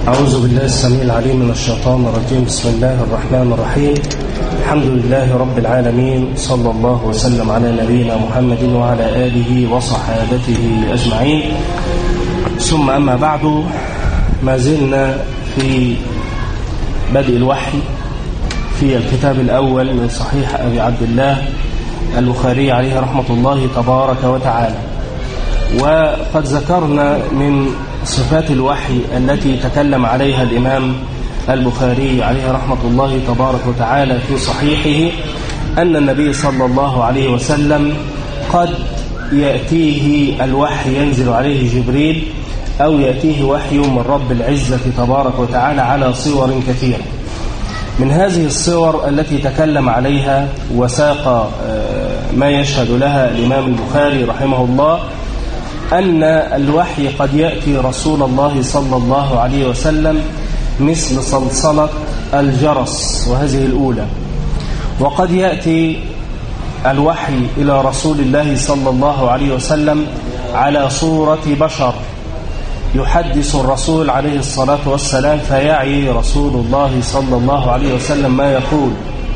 أعوذ بالله السميع العليم من الشيطان الرجيم بسم الله الرحمن الرحيم الحمد لله رب العالمين صلى الله وسلم على نبينا محمد وعلى آله وصحابته أجمعين ثم أما بعد ما زلنا في بدء الوحي في الكتاب الأول من صحيح أبي عبد الله البخاري عليه رحمة الله تبارك وتعالى وقد ذكرنا من صفات الوحي التي تكلم عليها الإمام البخاري عليه رحمة الله تبارك وتعالى في صحيحه أن النبي صلى الله عليه وسلم قد يأتيه الوحي ينزل عليه جبريل أو يأتيه وحي من رب العزة تبارك وتعالى على صور كثيرة من هذه الصور التي تكلم عليها وساق ما يشهد لها الإمام البخاري رحمه الله أن الوحي قد يأتي رسول الله صلى الله عليه وسلم مثل صلصلة الجرس وهذه الأولى وقد يأتي الوحي إلى رسول الله صلى الله عليه وسلم على صورة بشر يحدث الرسول عليه الصلاة والسلام فيعي رسول الله صلى الله عليه وسلم ما يقول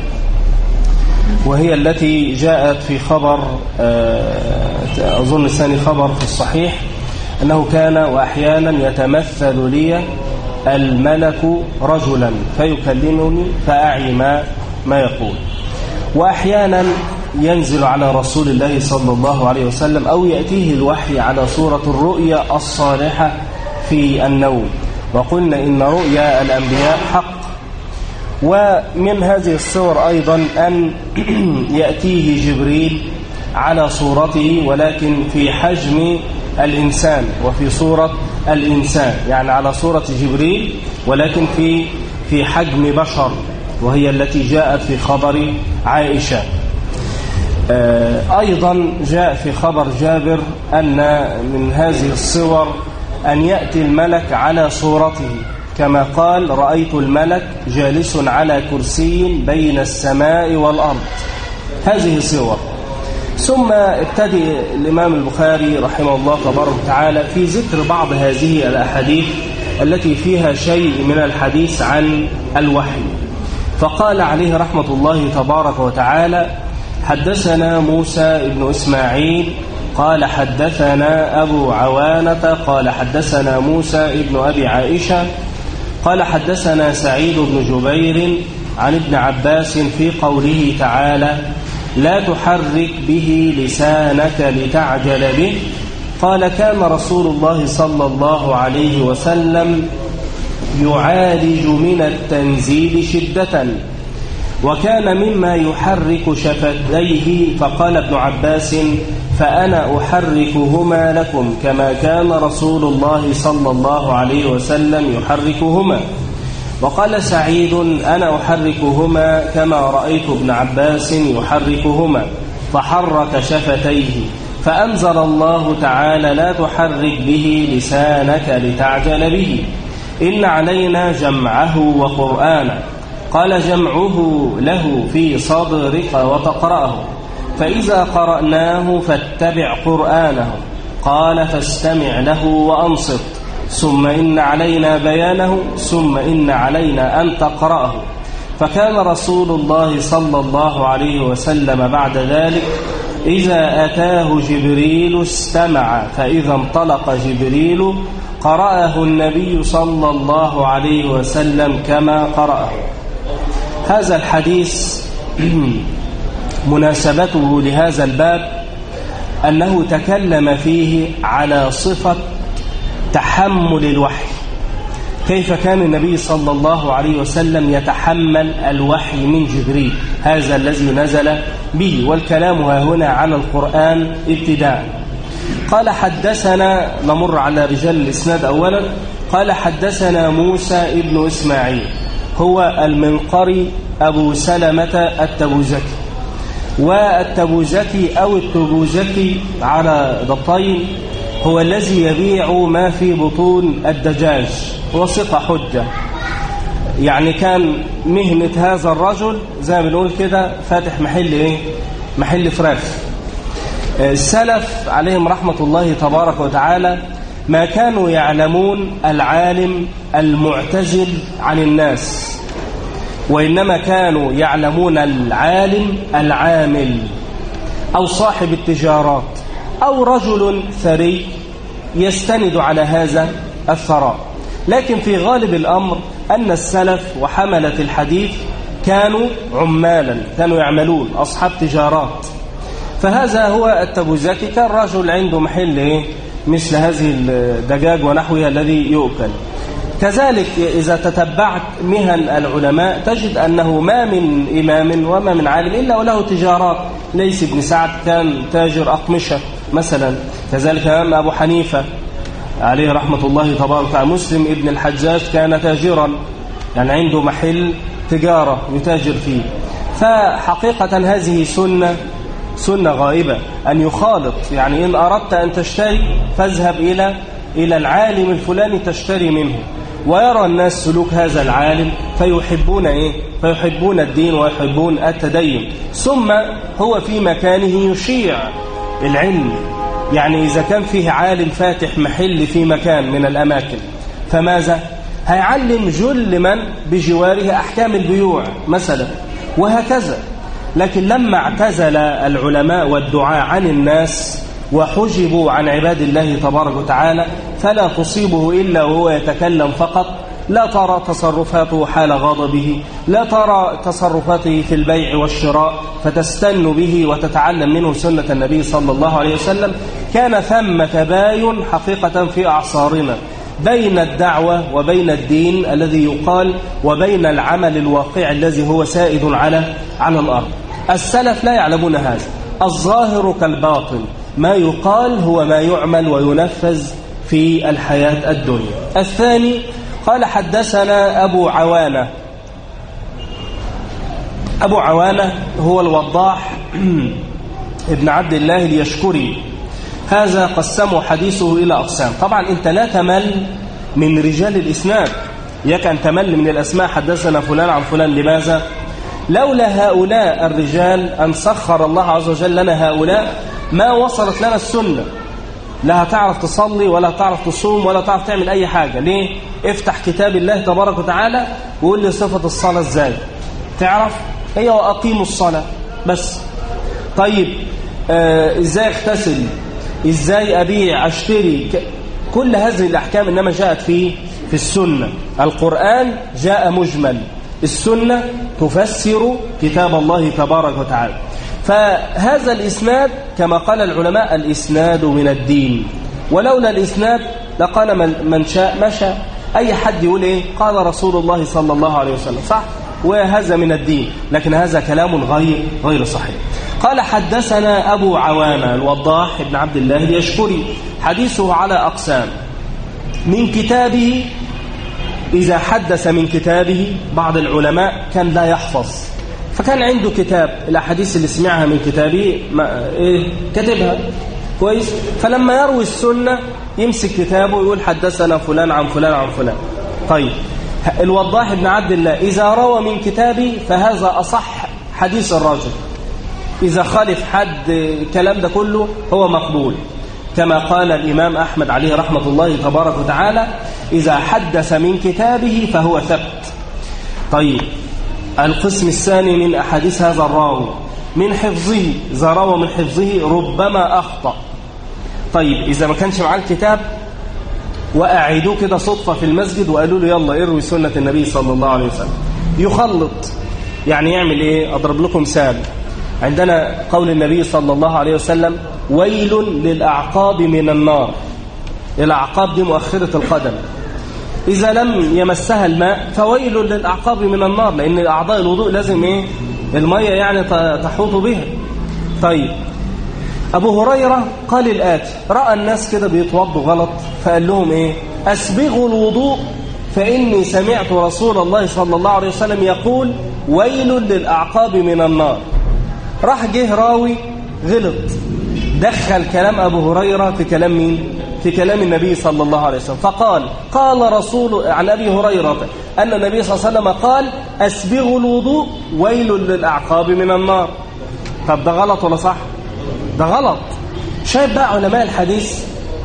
وهي التي جاءت في خبر أظن ثاني خبر في الصحيح أنه كان وأحيانا يتمثل لي الملك رجلا فيكلمني فأعي ما, ما يقول وأحيانا ينزل على رسول الله صلى الله عليه وسلم أو يأتيه الوحي على صورة الرؤيا الصالحة في النوم وقلنا إن رؤيا الأنبياء حق ومن هذه الصور أيضا أن يأتيه جبريل على صورته ولكن في حجم الإنسان وفي صورة الإنسان يعني على صورة جبريل ولكن في في حجم بشر وهي التي جاءت في خبر عائشة أيضا جاء في خبر جابر أن من هذه الصور أن يأتي الملك على صورته كما قال رأيت الملك جالس على كرسي بين السماء والأرض هذه صور ثم ابتدئ الإمام البخاري رحمه الله تبارك وتعالى في ذكر بعض هذه الأحاديث التي فيها شيء من الحديث عن الوحي فقال عليه رحمة الله تبارك وتعالى حدثنا موسى بن إسماعيل قال حدثنا أبو عوانة قال حدثنا موسى بن أبي عائشة قال حدثنا سعيد بن جبير عن ابن عباس في قوله تعالى لا تحرك به لسانك لتعجل به قال كان رسول الله صلى الله عليه وسلم يعالج من التنزيل شدة وكان مما يحرك شفتيه فقال ابن عباس فأنا أحركهما لكم كما كان رسول الله صلى الله عليه وسلم يحركهما وقال سعيد أنا أحركهما كما رأيت ابن عباس يحركهما فحرك شفتيه فأنزل الله تعالى لا تحرك به لسانك لتعجل به إن علينا جمعه وقرآنه قال جمعه له في صدرك وتقرأه فإذا قرأناه فاتبع قرآنه قال فاستمع له وأنصت ثم إن علينا بيانه ثم إن علينا أن تقرأه فكان رسول الله صلى الله عليه وسلم بعد ذلك إذا أتاه جبريل استمع فإذا انطلق جبريل قرأه النبي صلى الله عليه وسلم كما قرأه هذا الحديث مناسبته لهذا الباب أنه تكلم فيه على صفة تحمل الوحي كيف كان النبي صلى الله عليه وسلم يتحمل الوحي من جبريل هذا الذي نزل به والكلام ها هنا على القرآن ابتداء قال حدثنا نمر على رجال الإسناد أولا قال حدثنا موسى ابن إسماعيل هو المنقري أبو سلمة التبوزكي والتبوزكي أو التبوزكي على ضبطين هو الذي يبيع ما في بطون الدجاج وثقة حجة يعني كان مهنة هذا الرجل زي ما بنقول كده فاتح محل ايه محل فراخ السلف عليهم رحمة الله تبارك وتعالى ما كانوا يعلمون العالم المعتزل عن الناس وإنما كانوا يعلمون العالم العامل أو صاحب التجارات أو رجل ثري يستند على هذا الثراء لكن في غالب الأمر أن السلف وحملة الحديث كانوا عمالا كانوا يعملون أصحاب تجارات فهذا هو التبوزكي كان رجل عنده محل إيه؟ مثل هذه الدجاج ونحوها الذي يؤكل كذلك إذا تتبعت مهن العلماء تجد أنه ما من إمام وما من عالم إلا وله تجارات ليس بن سعد كان تاجر أقمشة مثلا كذلك أمام أبو حنيفة عليه رحمة الله تبارك وتعالى مسلم ابن الحجاج كان تاجرا يعني عنده محل تجارة يتاجر فيه فحقيقة هذه سنة سنة غائبة أن يخالط يعني إن أردت أن تشتري فاذهب إلى إلى العالم الفلاني تشتري منه ويرى الناس سلوك هذا العالم فيحبون إيه؟ فيحبون الدين ويحبون التدين ثم هو في مكانه يشيع العلم يعني إذا كان فيه عالم فاتح محل في مكان من الأماكن فماذا؟ هيعلم جل من بجواره أحكام البيوع مثلا وهكذا لكن لما اعتزل العلماء والدعاء عن الناس وحجبوا عن عباد الله تبارك وتعالى فلا تصيبه إلا وهو يتكلم فقط لا ترى تصرفاته حال غضبه لا ترى تصرفاته في البيع والشراء فتستن به وتتعلم منه سنة النبي صلى الله عليه وسلم كان ثم تباين حقيقة في أعصارنا بين الدعوة وبين الدين الذي يقال وبين العمل الواقع الذي هو سائد على على الأرض السلف لا يعلمون هذا الظاهر كالباطن ما يقال هو ما يعمل وينفذ في الحياة الدنيا الثاني قال حدثنا أبو عوانة أبو عوانة هو الوضاح ابن عبد الله اليشكري هذا قسموا حديثه إلى أقسام طبعا أنت لا تمل من رجال الإسناد يك أن تمل من الأسماء حدثنا فلان عن فلان لماذا لولا هؤلاء الرجال أن سخر الله عز وجل لنا هؤلاء ما وصلت لنا السنة لا هتعرف تصلي ولا تعرف تصوم ولا تعرف تعمل أي حاجة ليه؟ افتح كتاب الله تبارك وتعالى وقول لي صفة الصلاة ازاي تعرف هي وأقيموا الصلاة بس طيب آه ازاي اغتسل ازاي أبيع أشتري كل هذه الأحكام إنما جاءت في في السنة القرآن جاء مجمل السنة تفسر كتاب الله تبارك وتعالى فهذا الإسناد كما قال العلماء الإسناد من الدين ولولا الإسناد لقال من, من شاء ما شاء أي حد يقول إيه قال رسول الله صلى الله عليه وسلم صح وهذا من الدين لكن هذا كلام غير غير صحيح قال حدثنا أبو عوانة الوضاح بن عبد الله اليشكري حديثه على أقسام من كتابه إذا حدث من كتابه بعض العلماء كان لا يحفظ فكان عنده كتاب الأحاديث اللي سمعها من كتابه ما إيه كتبها كويس فلما يروي السنة يمسك كتابه ويقول حدثنا فلان عن فلان عن فلان طيب الوضاح بن عبد الله إذا روى من كتابه فهذا أصح حديث الرجل إذا خالف حد الكلام ده كله هو مقبول كما قال الإمام أحمد عليه رحمة الله تبارك وتعالى إذا حدث من كتابه فهو ثبت طيب القسم الثاني من أحاديث هذا الراوي من حفظه إذا روى من حفظه ربما أخطأ طيب إذا ما كانش معاه الكتاب وأعيدوه كده صدفة في المسجد وقالوا له يلا اروي سنة النبي صلى الله عليه وسلم يخلط يعني يعمل ايه أضرب لكم مثال عندنا قول النبي صلى الله عليه وسلم ويل للأعقاب من النار الأعقاب دي مؤخرة القدم إذا لم يمسها الماء فويل للأعقاب من النار لأن أعضاء الوضوء لازم إيه المية يعني تحوط بها طيب أبو هريرة قال الآتي رأى الناس كده بيتوضوا غلط فقال لهم إيه أسبغوا الوضوء فإني سمعت رسول الله صلى الله عليه وسلم يقول ويل للأعقاب من النار راح جه راوي غلط دخل كلام أبو هريرة في كلام مين في كلام النبي صلى الله عليه وسلم فقال قال رسول عن أبي هريرة أن النبي صلى الله عليه وسلم قال أسبغوا الوضوء ويل للأعقاب من النار طب ده غلط ولا صح ده غلط شايف بقى علماء الحديث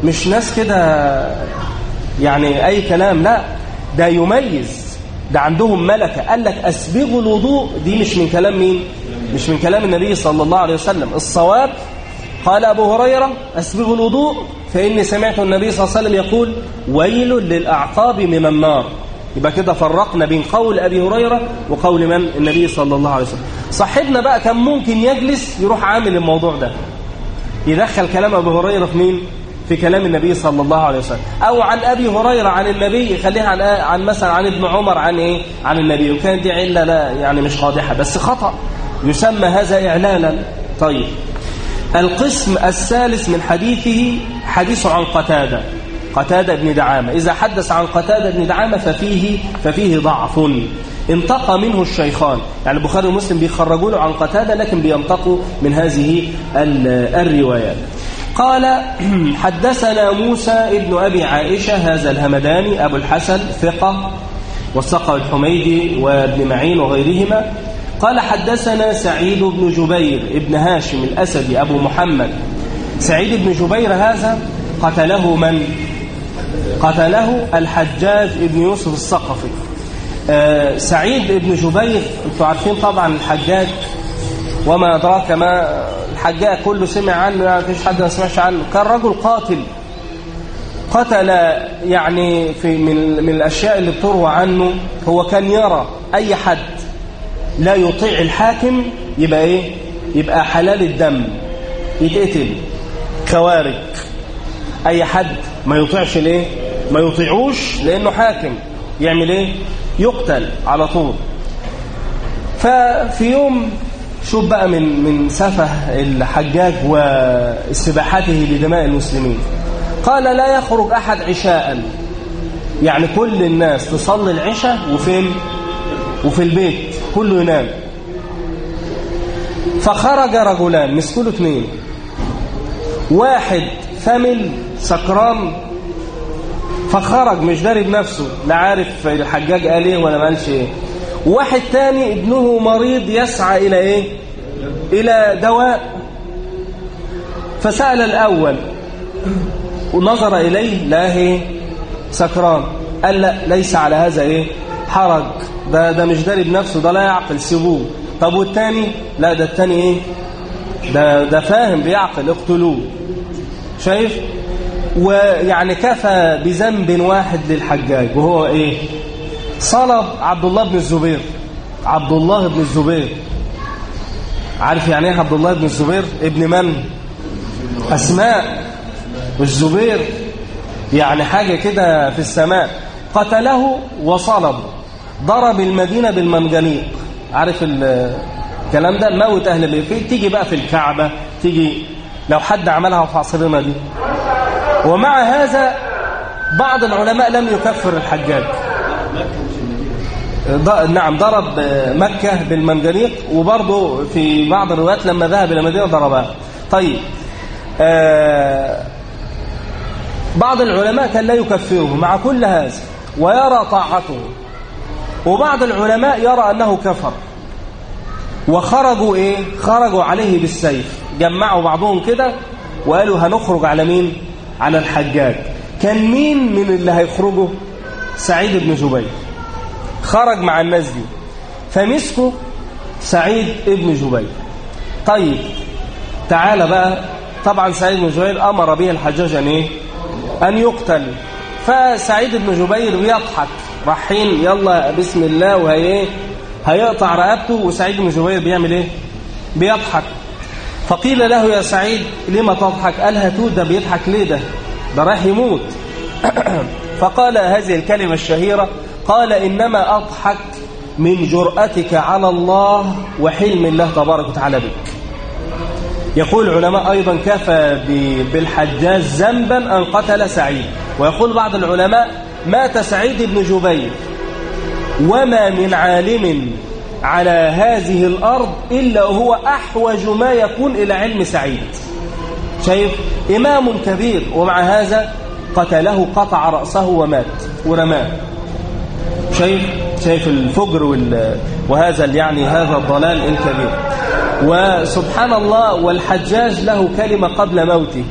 مش ناس كده يعني أي كلام لا ده يميز ده عندهم ملكة قال لك أسبغوا الوضوء دي مش من كلام مين مش من كلام النبي صلى الله عليه وسلم الصواب قال أبو هريرة أسبغوا الوضوء فإني سمعت النبي صلى الله عليه وسلم يقول ويل للأعقاب من النار يبقى كده فرقنا بين قول أبي هريرة وقول من النبي صلى الله عليه وسلم صاحبنا بقى كان ممكن يجلس يروح عامل الموضوع ده يدخل كلام أبي هريرة في مين في كلام النبي صلى الله عليه وسلم أو عن أبي هريرة عن النبي يخليها عن, عن مثلا عن ابن عمر عن إيه عن النبي وكان دي علة لا يعني مش قادحة بس خطأ يسمى هذا إعلانا طيب القسم الثالث من حديثه حديث عن قتادة قتادة بن دعامة إذا حدث عن قتادة بن دعامة ففيه, ففيه ضعف انتقى منه الشيخان يعني البخاري ومسلم بيخرجوا له عن قتادة لكن بينتقوا من هذه الروايات قال حدثنا موسى ابن أبي عائشة هذا الهمداني أبو الحسن ثقة والثقة الحميدي وابن معين وغيرهما قال حدثنا سعيد بن جبير ابن هاشم الأسدي أبو محمد سعيد بن جبير هذا قتله من؟ قتله الحجاج بن يوسف الثقفي آه سعيد بن جبير انتم عارفين طبعا الحجاج وما أدراك ما الحجاج كله سمع عنه يعني مفيش حد ما سمعش عنه كان رجل قاتل قتل يعني في من, من الأشياء اللي بتروى عنه هو كان يرى أي حد لا يطيع الحاكم يبقى ايه يبقى حلال الدم يتقتل خوارج اي حد ما يطيعش ليه ما يطيعوش لانه حاكم يعمل ايه يقتل على طول ففي يوم شوف بقى من من سفه الحجاج واستباحته لدماء المسلمين قال لا يخرج احد عشاء يعني كل الناس تصلي العشاء وفين وفي البيت كله ينام فخرج رجلان مسكوا له اثنين واحد ثمل سكران فخرج مش داري بنفسه لا عارف الحجاج قال ايه ولا ما قالش ايه واحد تاني ابنه مريض يسعى الى ايه الى دواء فسأل الاول ونظر اليه لا ايه سكران قال لا ليس على هذا ايه حرج ده ده مش داري بنفسه ده لا يعقل سيبوه طب والتاني لا ده التاني ايه ده ده فاهم بيعقل اقتلوه شايف ويعني كفى بذنب واحد للحجاج وهو ايه صلب عبد الله بن الزبير عبد الله بن الزبير عارف يعني ايه عبد الله بن الزبير ابن من اسماء والزبير يعني حاجة كده في السماء قتله وصلب ضرب المدينة بالمنجنيق عارف الكلام ده موت أهل البيت تيجي بقى في الكعبة تيجي لو حد عملها في عصرنا دي ومع هذا بعض العلماء لم يكفر الحجاج نعم ضرب مكة بالمنجنيق وبرضه في بعض الروايات لما ذهب إلى المدينة ضربها طيب آه بعض العلماء كان لا يكفره مع كل هذا ويرى طاعته وبعض العلماء يرى أنه كفر وخرجوا إيه؟ خرجوا عليه بالسيف جمعوا بعضهم كده وقالوا هنخرج على مين؟ على الحجاج كان مين من اللي هيخرجوا؟ سعيد بن جبير خرج مع الناس دي فمسكوا سعيد بن جبير طيب تعال بقى طبعا سعيد بن جبير أمر به الحجاج أن إيه؟ أن يقتل فسعيد بن جبير بيضحك رايحين يلا بسم الله وهي هيقطع رقبته وسعيد بن جبير بيعمل ايه بيضحك فقيل له يا سعيد لما تضحك قال هاتوه ده بيضحك ليه ده ده راح يموت فقال هذه الكلمة الشهيرة قال إنما أضحك من جرأتك على الله وحلم الله تبارك وتعالى بك يقول العلماء أيضا كفى بالحجاج ذنبا أن قتل سعيد ويقول بعض العلماء مات سعيد بن جبير وما من عالم على هذه الأرض إلا هو أحوج ما يكون إلى علم سعيد شايف إمام كبير ومع هذا قتله قطع رأسه ومات ورماه شايف شايف الفجر وال... وهذا يعني هذا الضلال الكبير وسبحان الله والحجاج له كلمة قبل موته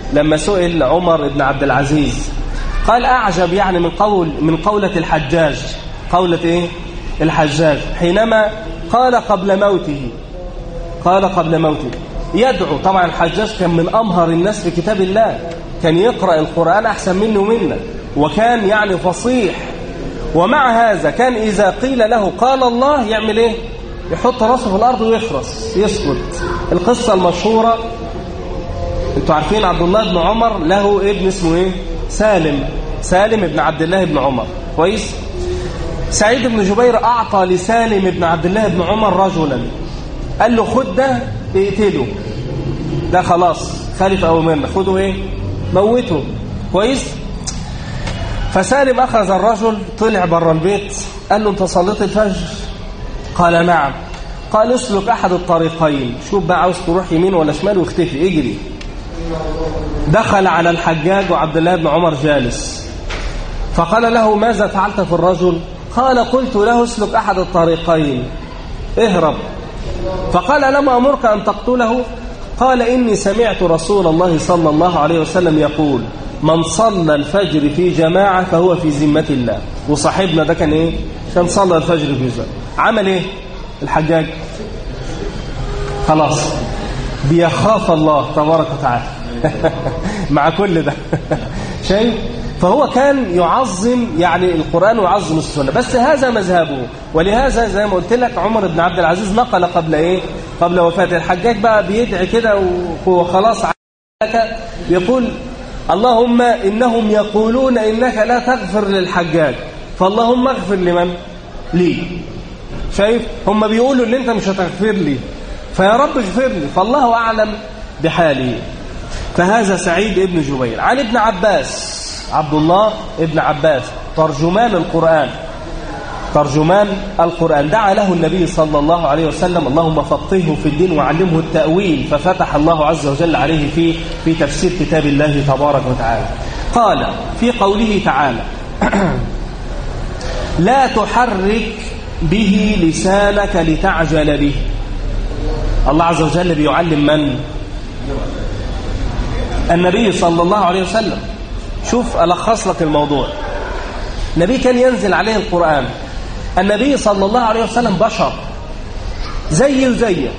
لما سئل عمر بن عبد العزيز قال أعجب يعني من قول من قولة الحجاج قولة إيه؟ الحجاج حينما قال قبل موته قال قبل موته يدعو طبعا الحجاج كان من أمهر الناس في كتاب الله كان يقرأ القرآن أحسن منه ومنا وكان يعني فصيح ومع هذا كان إذا قيل له قال الله يعمل إيه يحط راسه في الأرض ويخرس يسكت القصة المشهورة انتوا عارفين عبد الله بن عمر له ابن اسمه ايه سالم سالم ابن عبد الله بن عمر كويس سعيد بن جبير أعطى لسالم بن عبد الله بن عمر رجلا قال له خد ده اقتله ده خلاص خالف أوامرنا خده ايه موته كويس فسالم أخذ الرجل طلع بره البيت قال له انت صليت الفجر قال نعم قال اسلك أحد الطريقين شوف بقى عاوز تروح يمين ولا شمال واختفي اجري دخل على الحجاج وعبد الله بن عمر جالس فقال له ماذا فعلت في الرجل قال قلت له اسلك أحد الطريقين اهرب فقال لما أمرك أن تقتله قال إني سمعت رسول الله صلى الله عليه وسلم يقول من صلى الفجر في جماعة فهو في ذمة الله وصاحبنا ده كان إيه كان صلى الفجر في جماعة عمل إيه الحجاج خلاص بيخاف الله تبارك وتعالى مع كل ده شايف فهو كان يعظم يعني القرآن ويعظم السنة بس هذا مذهبه ولهذا زي ما قلت لك عمر بن عبد العزيز نقل قبل ايه قبل وفاة الحجاج بقى بيدعي كده وخلاص يقول اللهم إنهم يقولون إنك لا تغفر للحجاج فاللهم اغفر لمن لي شايف هم بيقولوا ان انت مش هتغفر لي فيا رب اغفر لي فالله أعلم بحالي فهذا سعيد ابن جبير عن ابن عباس عبد الله ابن عباس ترجمان القرآن ترجمان القرآن دعا له النبي صلى الله عليه وسلم اللهم فقهه في الدين وعلمه التأويل ففتح الله عز وجل عليه في في تفسير كتاب الله تبارك وتعالى قال في قوله تعالى لا تحرك به لسانك لتعجل به الله عز وجل بيعلم من النبي صلى الله عليه وسلم شوف ألخص لك الموضوع النبي كان ينزل عليه القرآن النبي صلى الله عليه وسلم بشر زي وزيك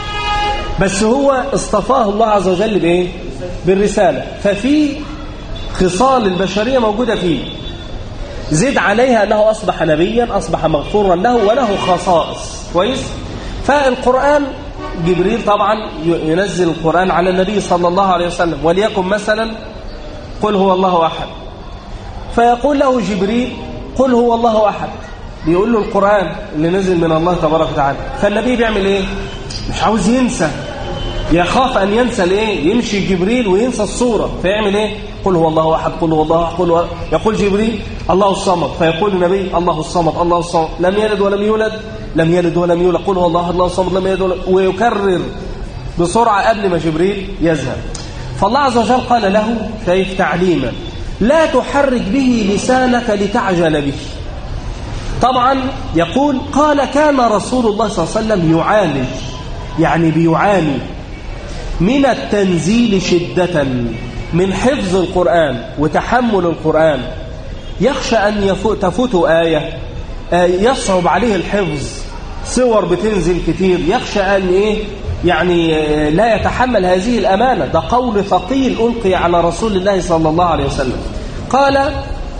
بس هو اصطفاه الله عز وجل بإيه؟ بالرسالة ففي خصال البشرية موجودة فيه زد عليها أنه أصبح نبيا أصبح مغفورا له وله خصائص كويس فالقرآن جبريل طبعا ينزل القرآن على النبي صلى الله عليه وسلم وليكن مثلا قل هو الله أحد فيقول له جبريل قل هو الله أحد بيقول له القرآن اللي نزل من الله تبارك وتعالى فالنبي بيعمل ايه مش عاوز ينسى يخاف أن ينسى الايه يمشي جبريل وينسى الصورة فيعمل ايه قل هو الله أحد قل هو الله أحد قل هو يقول جبريل الله الصمد فيقول النبي الله الصمد الله الصمد لم يلد ولم يولد لم يلد ولم يولد قل هو الله الله الصمد لم يلد ولم ويكرر بسرعة قبل ما جبريل يذهب فالله عز وجل قال له كيف تعليما لا تحرك به لسانك لتعجل به طبعا يقول قال كان رسول الله صلى الله عليه وسلم يعالج يعني بيعاني من التنزيل شدة من حفظ القرآن وتحمل القرآن يخشى أن يفوت تفوت آية يصعب عليه الحفظ صور بتنزل كتير يخشى أن إيه يعني لا يتحمل هذه الأمانة ده قول ثقيل ألقي على رسول الله صلى الله عليه وسلم قال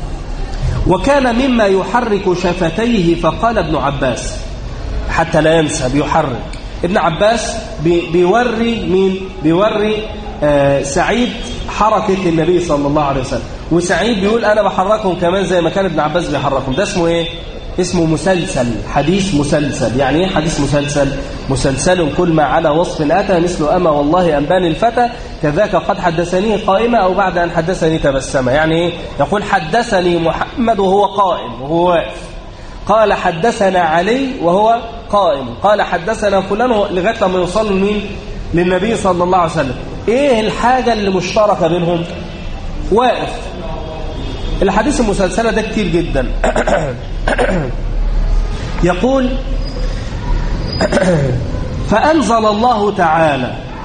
وكان مما يحرك شفتيه فقال ابن عباس حتى لا ينسى بيحرك ابن عباس بي بيوري مين بيوري آه سعيد حركة النبي صلى الله عليه وسلم وسعيد بيقول أنا بحركهم كمان زي ما كان ابن عباس بيحركهم ده اسمه إيه اسمه مسلسل حديث مسلسل يعني ايه حديث مسلسل مسلسل كل ما على وصف أتى مثل أما والله أنباني الفتى كذاك قد حدثني قائمة أو بعد أن حدثني تبسم يعني ايه يقول حدثني محمد وهو قائم وهو واقف قال حدثنا علي وهو قائم قال حدثنا فلان لغاية لما يوصل مين للنبي صلى الله عليه وسلم ايه الحاجة اللي مشتركة بينهم واقف الحديث المسلسلة ده كتير جدا يقول فأنزل الله تعالى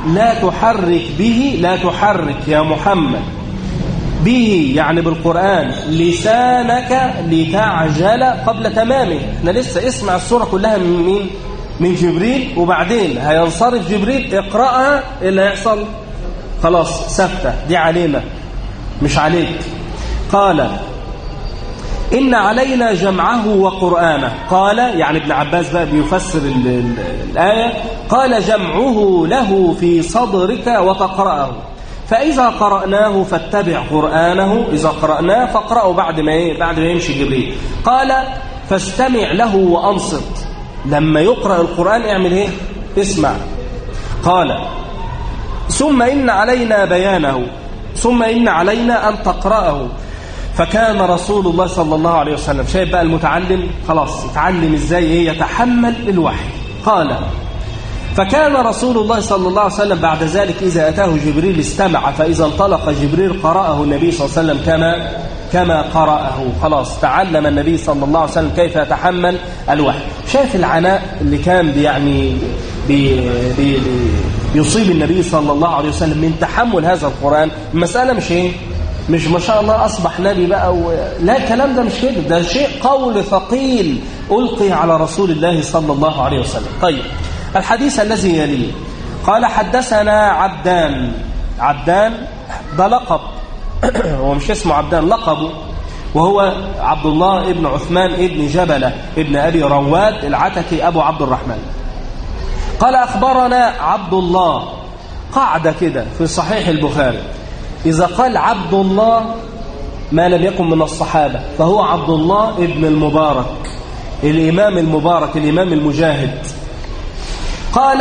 لا تحرك به لا تحرك يا محمد به يعني بالقرآن لسانك لتعجل قبل تمامه احنا لسه اسمع السورة كلها من مين من جبريل وبعدين هينصرف جبريل اقرأها اللي هيحصل خلاص ثابته دي علينا مش عليك قال إن علينا جمعه وقرآنه قال يعني ابن عباس بقى بيفسر ال ال الآية قال جمعه له في صدرك وتقرأه فإذا قرأناه فاتبع قرآنه إذا قرأناه فاقرأه بعد ما إيه؟ بعد ما يمشي جبريل قال فاستمع له وأنصت لما يقرأ القرآن اعمل إيه اسمع قال ثم إن علينا بيانه ثم إن علينا أن تقرأه فكان رسول الله صلى الله عليه وسلم شايف بقى المتعلم خلاص يتعلم ازاي ايه يتحمل الوحي قال فكان رسول الله صلى الله عليه وسلم بعد ذلك إذا أتاه جبريل استمع فإذا انطلق جبريل قرأه النبي صلى الله عليه وسلم كما كما قرأه خلاص تعلم النبي صلى الله عليه وسلم كيف يتحمل الوحي شايف العناء اللي كان يعني بي بي يصيب النبي صلى الله عليه وسلم من تحمل هذا القرآن المسألة مش ايه مش ما شاء الله أصبح نبي بقى و... لا الكلام ده مش كده ده شيء قول ثقيل ألقي على رسول الله صلى الله عليه وسلم طيب الحديث الذي يليه قال حدثنا عبدان عبدان ده لقب هو مش اسمه عبدان لقبه وهو عبد الله ابن عثمان ابن جبلة ابن أبي رواد العتكي أبو عبد الرحمن قال أخبرنا عبد الله قاعدة كده في صحيح البخاري إذا قال عبد الله ما لم يكن من الصحابة فهو عبد الله ابن المبارك الإمام المبارك الإمام المجاهد قال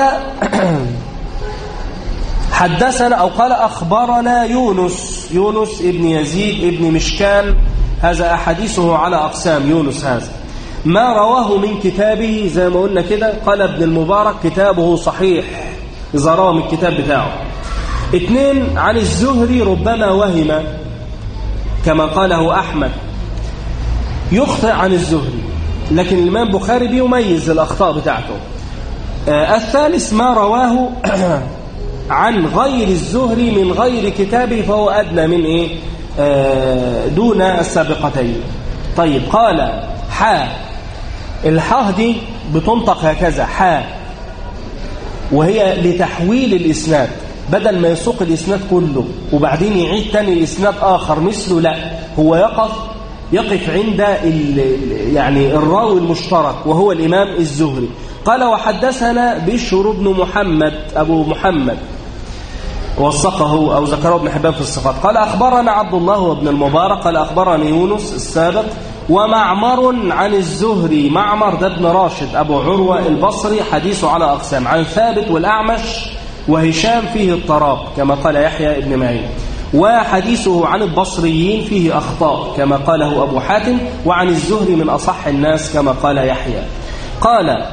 حدثنا أو قال أخبرنا يونس يونس ابن يزيد ابن مشكان هذا أحاديثه على أقسام يونس هذا ما رواه من كتابه زي ما قلنا كده قال ابن المبارك كتابه صحيح إذا روى من الكتاب بتاعه اثنين عن الزهري ربما وهم كما قاله أحمد يخطئ عن الزهري لكن الإمام بخاري بيميز الأخطاء بتاعته آه الثالث ما رواه عن غير الزهري من غير كتابه فهو أدنى من إيه آه دون السابقتين طيب قال حا الحاه دي بتنطق هكذا حا وهي لتحويل الإسناد بدل ما يسوق الإسناد كله وبعدين يعيد تاني الإسناد آخر مثله لا هو يقف يقف عند يعني الراوي المشترك وهو الإمام الزهري قال وحدثنا بشر بن محمد أبو محمد وثقه أو ذكره ابن حبان في الصفات قال أخبرنا عبد الله وابن المبارك قال أخبرني يونس السابق ومعمر عن الزهري معمر ده ابن راشد أبو عروة البصري حديثه على أقسام عن ثابت والأعمش وهشام فيه اضطراب كما قال يحيى ابن معين وحديثه عن البصريين فيه أخطاء كما قاله أبو حاتم وعن الزهري من أصح الناس كما قال يحيى قال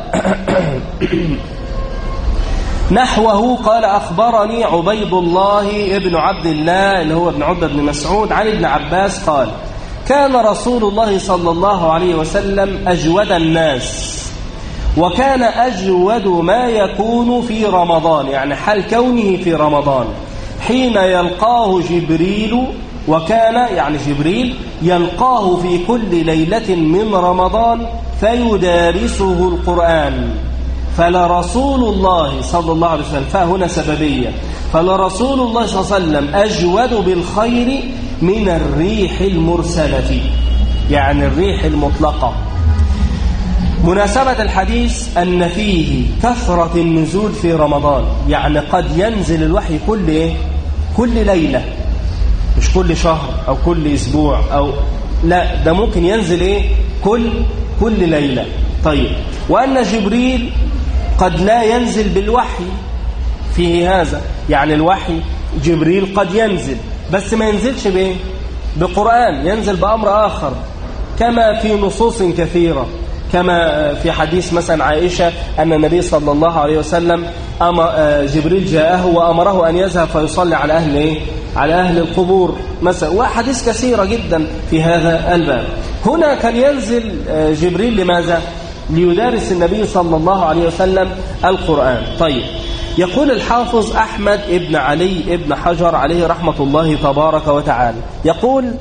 نحوه قال أخبرني عبيد الله ابن عبد الله اللي هو ابن عبد بن مسعود عن ابن عباس قال كان رسول الله صلى الله عليه وسلم أجود الناس وكان أجود ما يكون في رمضان يعني حال كونه في رمضان حين يلقاه جبريل وكان يعني جبريل يلقاه في كل ليلة من رمضان فيدارسه القرآن فلرسول الله صلى الله عليه وسلم فهنا سببية فلرسول الله صلى الله عليه وسلم أجود بالخير من الريح المرسلة يعني الريح المطلقة مناسبة الحديث أن فيه كثرة النزول في رمضان يعني قد ينزل الوحي كل إيه؟ كل ليلة مش كل شهر أو كل أسبوع أو لا ده ممكن ينزل إيه؟ كل كل ليلة طيب وأن جبريل قد لا ينزل بالوحي فيه هذا يعني الوحي جبريل قد ينزل بس ما ينزلش بإيه؟ بقرآن ينزل بأمر آخر كما في نصوص كثيرة كما في حديث مثلا عائشة أن النبي صلى الله عليه وسلم جبريل جاءه وأمره أن يذهب فيصلي على أهل إيه؟ على أهل القبور مثلا وحديث كثيرة جدا في هذا الباب هنا كان ينزل جبريل لماذا؟ ليدارس النبي صلى الله عليه وسلم القرآن طيب يقول الحافظ أحمد ابن علي ابن حجر عليه رحمة الله تبارك وتعالى يقول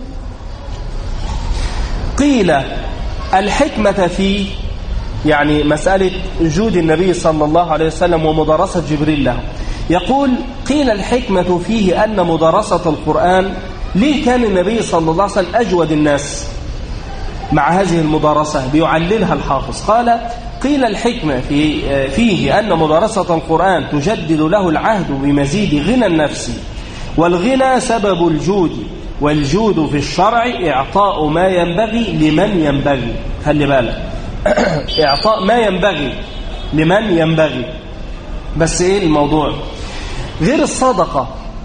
قيل الحكمة في يعني مسألة وجود النبي صلى الله عليه وسلم ومدرسة جبريل له يقول قيل الحكمة فيه أن مدرسة القرآن ليه كان النبي صلى الله عليه وسلم أجود الناس مع هذه المدرسة بيعللها الحافظ قال قيل الحكمة في فيه أن مدرسة القرآن تجدد له العهد بمزيد غنى النفس والغنى سبب الجود والجود في الشرع إعطاء ما ينبغي لمن ينبغي خلي بالك إعطاء ما ينبغي لمن ينبغي بس إيه الموضوع غير الصدقة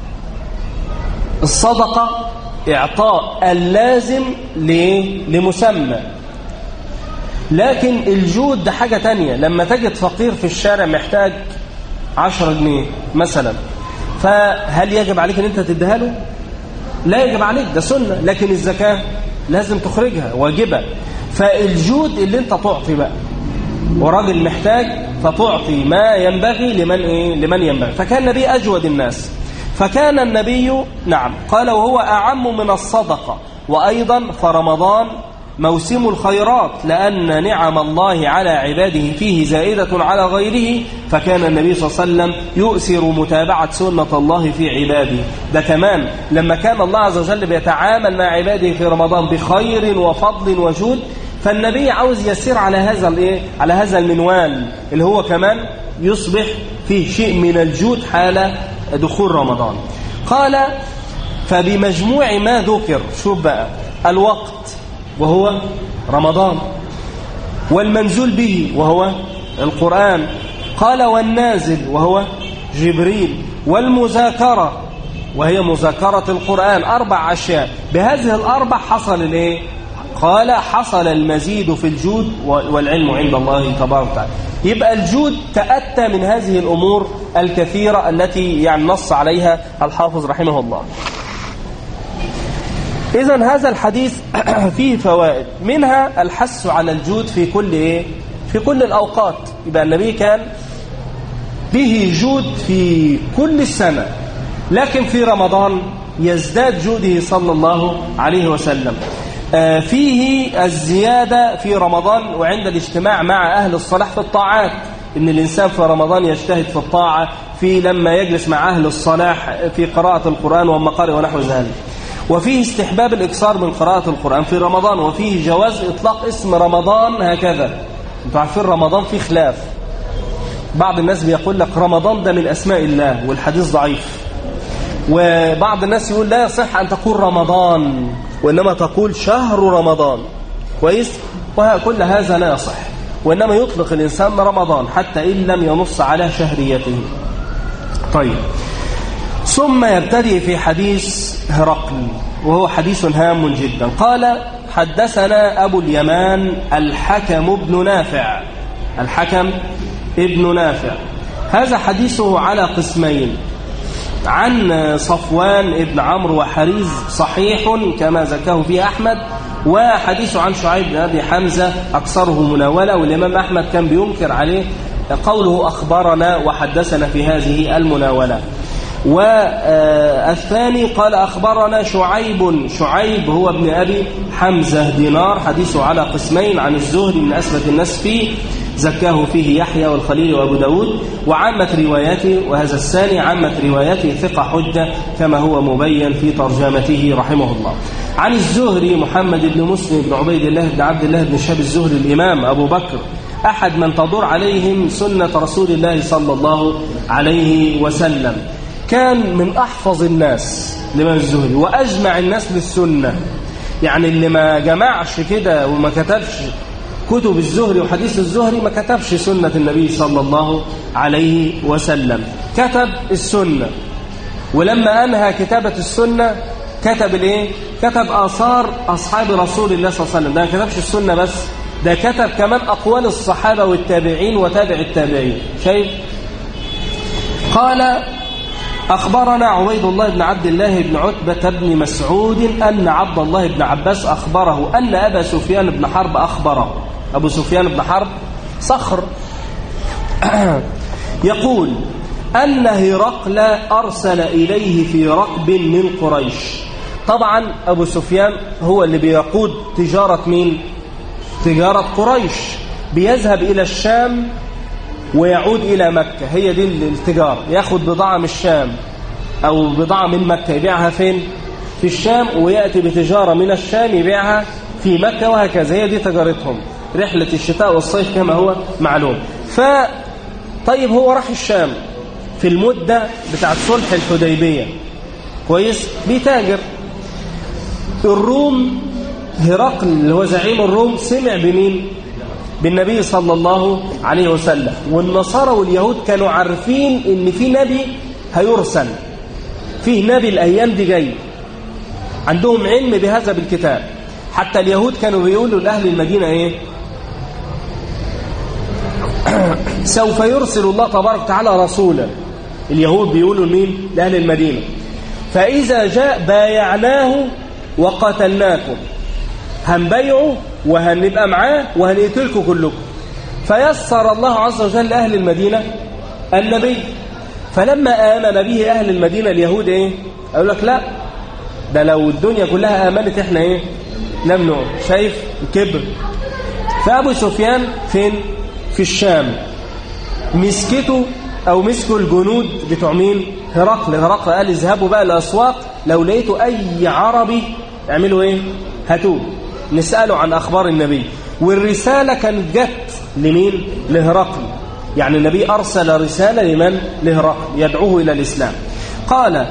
الصدقة إعطاء اللازم لمسمى لكن الجود ده حاجة تانية لما تجد فقير في الشارع محتاج عشرة جنيه مثلا فهل يجب عليك ان انت تديها له لا يجب عليك ده سنة لكن الزكاة لازم تخرجها واجبة فالجود اللي انت تعطي بقى وراجل محتاج فتعطي ما ينبغي لمن ايه لمن ينبغي فكان النبي اجود الناس فكان النبي نعم قال وهو اعم من الصدقه وايضا فرمضان موسم الخيرات لأن نعم الله على عباده فيه زائدة على غيره فكان النبي صلى الله عليه وسلم يؤثر متابعة سنة الله في عباده ده كمان لما كان الله عز وجل بيتعامل مع عباده في رمضان بخير وفضل وجود فالنبي عاوز يسير على هذا الايه على هذا المنوال اللي هو كمان يصبح فيه شيء من الجود حال دخول رمضان قال فبمجموع ما ذكر شوف بقى الوقت وهو رمضان والمنزول به وهو القرآن قال والنازل وهو جبريل والمذاكرة وهي مذاكرة القرآن أربع أشياء بهذه الأربع حصل الإيه؟ قال حصل المزيد في الجود والعلم عند الله تبارك وتعالى يبقى الجود تأتى من هذه الأمور الكثيرة التي يعني نص عليها الحافظ رحمه الله إذا هذا الحديث فيه فوائد منها الحث على الجود في كل إيه؟ في كل الأوقات يبقى النبي كان به جود في كل السنة لكن في رمضان يزداد جوده صلى الله عليه وسلم فيه الزيادة في رمضان وعند الاجتماع مع أهل الصلاح في الطاعات إن الإنسان في رمضان يجتهد في الطاعة في لما يجلس مع أهل الصلاح في قراءة القرآن والمقارئ ونحو ذلك وفيه استحباب الإكثار من قراءة القرآن في رمضان وفيه جواز إطلاق اسم رمضان هكذا انتوا عارفين رمضان فيه خلاف بعض الناس بيقول لك رمضان ده من أسماء الله والحديث ضعيف وبعض الناس يقول لا يصح أن تقول رمضان وإنما تقول شهر رمضان كويس وكل هذا لا يصح وإنما يطلق الإنسان رمضان حتى إن لم ينص على شهريته طيب ثم يبتدئ في حديث هرقل وهو حديث هام جدا قال حدثنا أبو اليمان الحكم بن نافع الحكم ابن نافع هذا حديثه على قسمين عن صفوان ابن عمرو وحريز صحيح كما ذكره فيه أحمد وحديث عن شعيب بن أبي حمزة أكثره مناولة والإمام أحمد كان بينكر عليه قوله أخبرنا وحدثنا في هذه المناولة والثاني قال أخبرنا شعيب شعيب هو ابن أبي حمزة دينار حديثه على قسمين عن الزهري من أثبت الناس فيه زكاه فيه يحيى والخليل وأبو داود وعامة رواياته وهذا الثاني عامة رواياته ثقة حجة كما هو مبين في ترجمته رحمه الله عن الزهري محمد بن مسلم بن عبيد الله بن عبد الله بن شاب الزهري الإمام أبو بكر أحد من تدور عليهم سنة رسول الله صلى الله عليه وسلم كان من أحفظ الناس الإمام الزهري وأجمع الناس للسنة يعني اللي ما جمعش كده وما كتبش كتب الزهري وحديث الزهري ما كتبش سنة النبي صلى الله عليه وسلم كتب السنة ولما أنهى كتابة السنة كتب الايه كتب آثار أصحاب رسول الله صلى الله عليه وسلم ده ما كتبش السنة بس ده كتب كمان أقوال الصحابة والتابعين وتابع التابعين شايف قال أخبرنا عبيد الله بن عبد الله بن عتبة بن مسعود أن عبد الله بن عباس أخبره أن أبا سفيان بن حرب أخبره أبو سفيان بن حرب صخر يقول أن هرقل أرسل إليه في ركب من قريش طبعا أبو سفيان هو اللي بيقود تجارة مين؟ تجارة قريش بيذهب إلى الشام ويعود إلى مكة هي دي التجارة ياخد بضاعة من الشام أو بضاعة من مكة يبيعها فين؟ في الشام ويأتي بتجارة من الشام يبيعها في مكة وهكذا هي دي تجارتهم رحلة الشتاء والصيف كما هو معلوم ف طيب هو راح الشام في المدة بتاعت صلح الحديبية كويس بيتاجر الروم هرقل اللي هو زعيم الروم سمع بمين بالنبي صلى الله عليه وسلم والنصارى واليهود كانوا عارفين ان في نبي هيرسل فيه نبي الايام دي جاي عندهم علم بهذا بالكتاب حتى اليهود كانوا بيقولوا لاهل المدينه ايه سوف يرسل الله تبارك وتعالى رسولا اليهود بيقولوا لمين لاهل المدينه فاذا جاء بايعناه وقتلناكم هنبيعه وهنبقى معاه وهنقتلكم كلكم فيسر الله عز وجل لأهل المدينة النبي فلما آمن به أهل المدينة اليهود إيه أقول لك لا ده لو الدنيا كلها آمنت إحنا إيه نمنع شايف كبر فأبو سفيان فين في الشام مسكته أو مسكوا الجنود بتوع مين هرقل هرقل قال اذهبوا بقى الأسواق لو لقيتوا أي عربي اعملوا إيه هاتوه نسأله عن أخبار النبي والرسالة كانت جت لمين لهرقل يعني النبي أرسل رسالة لمن لهرقل يدعوه إلى الإسلام قال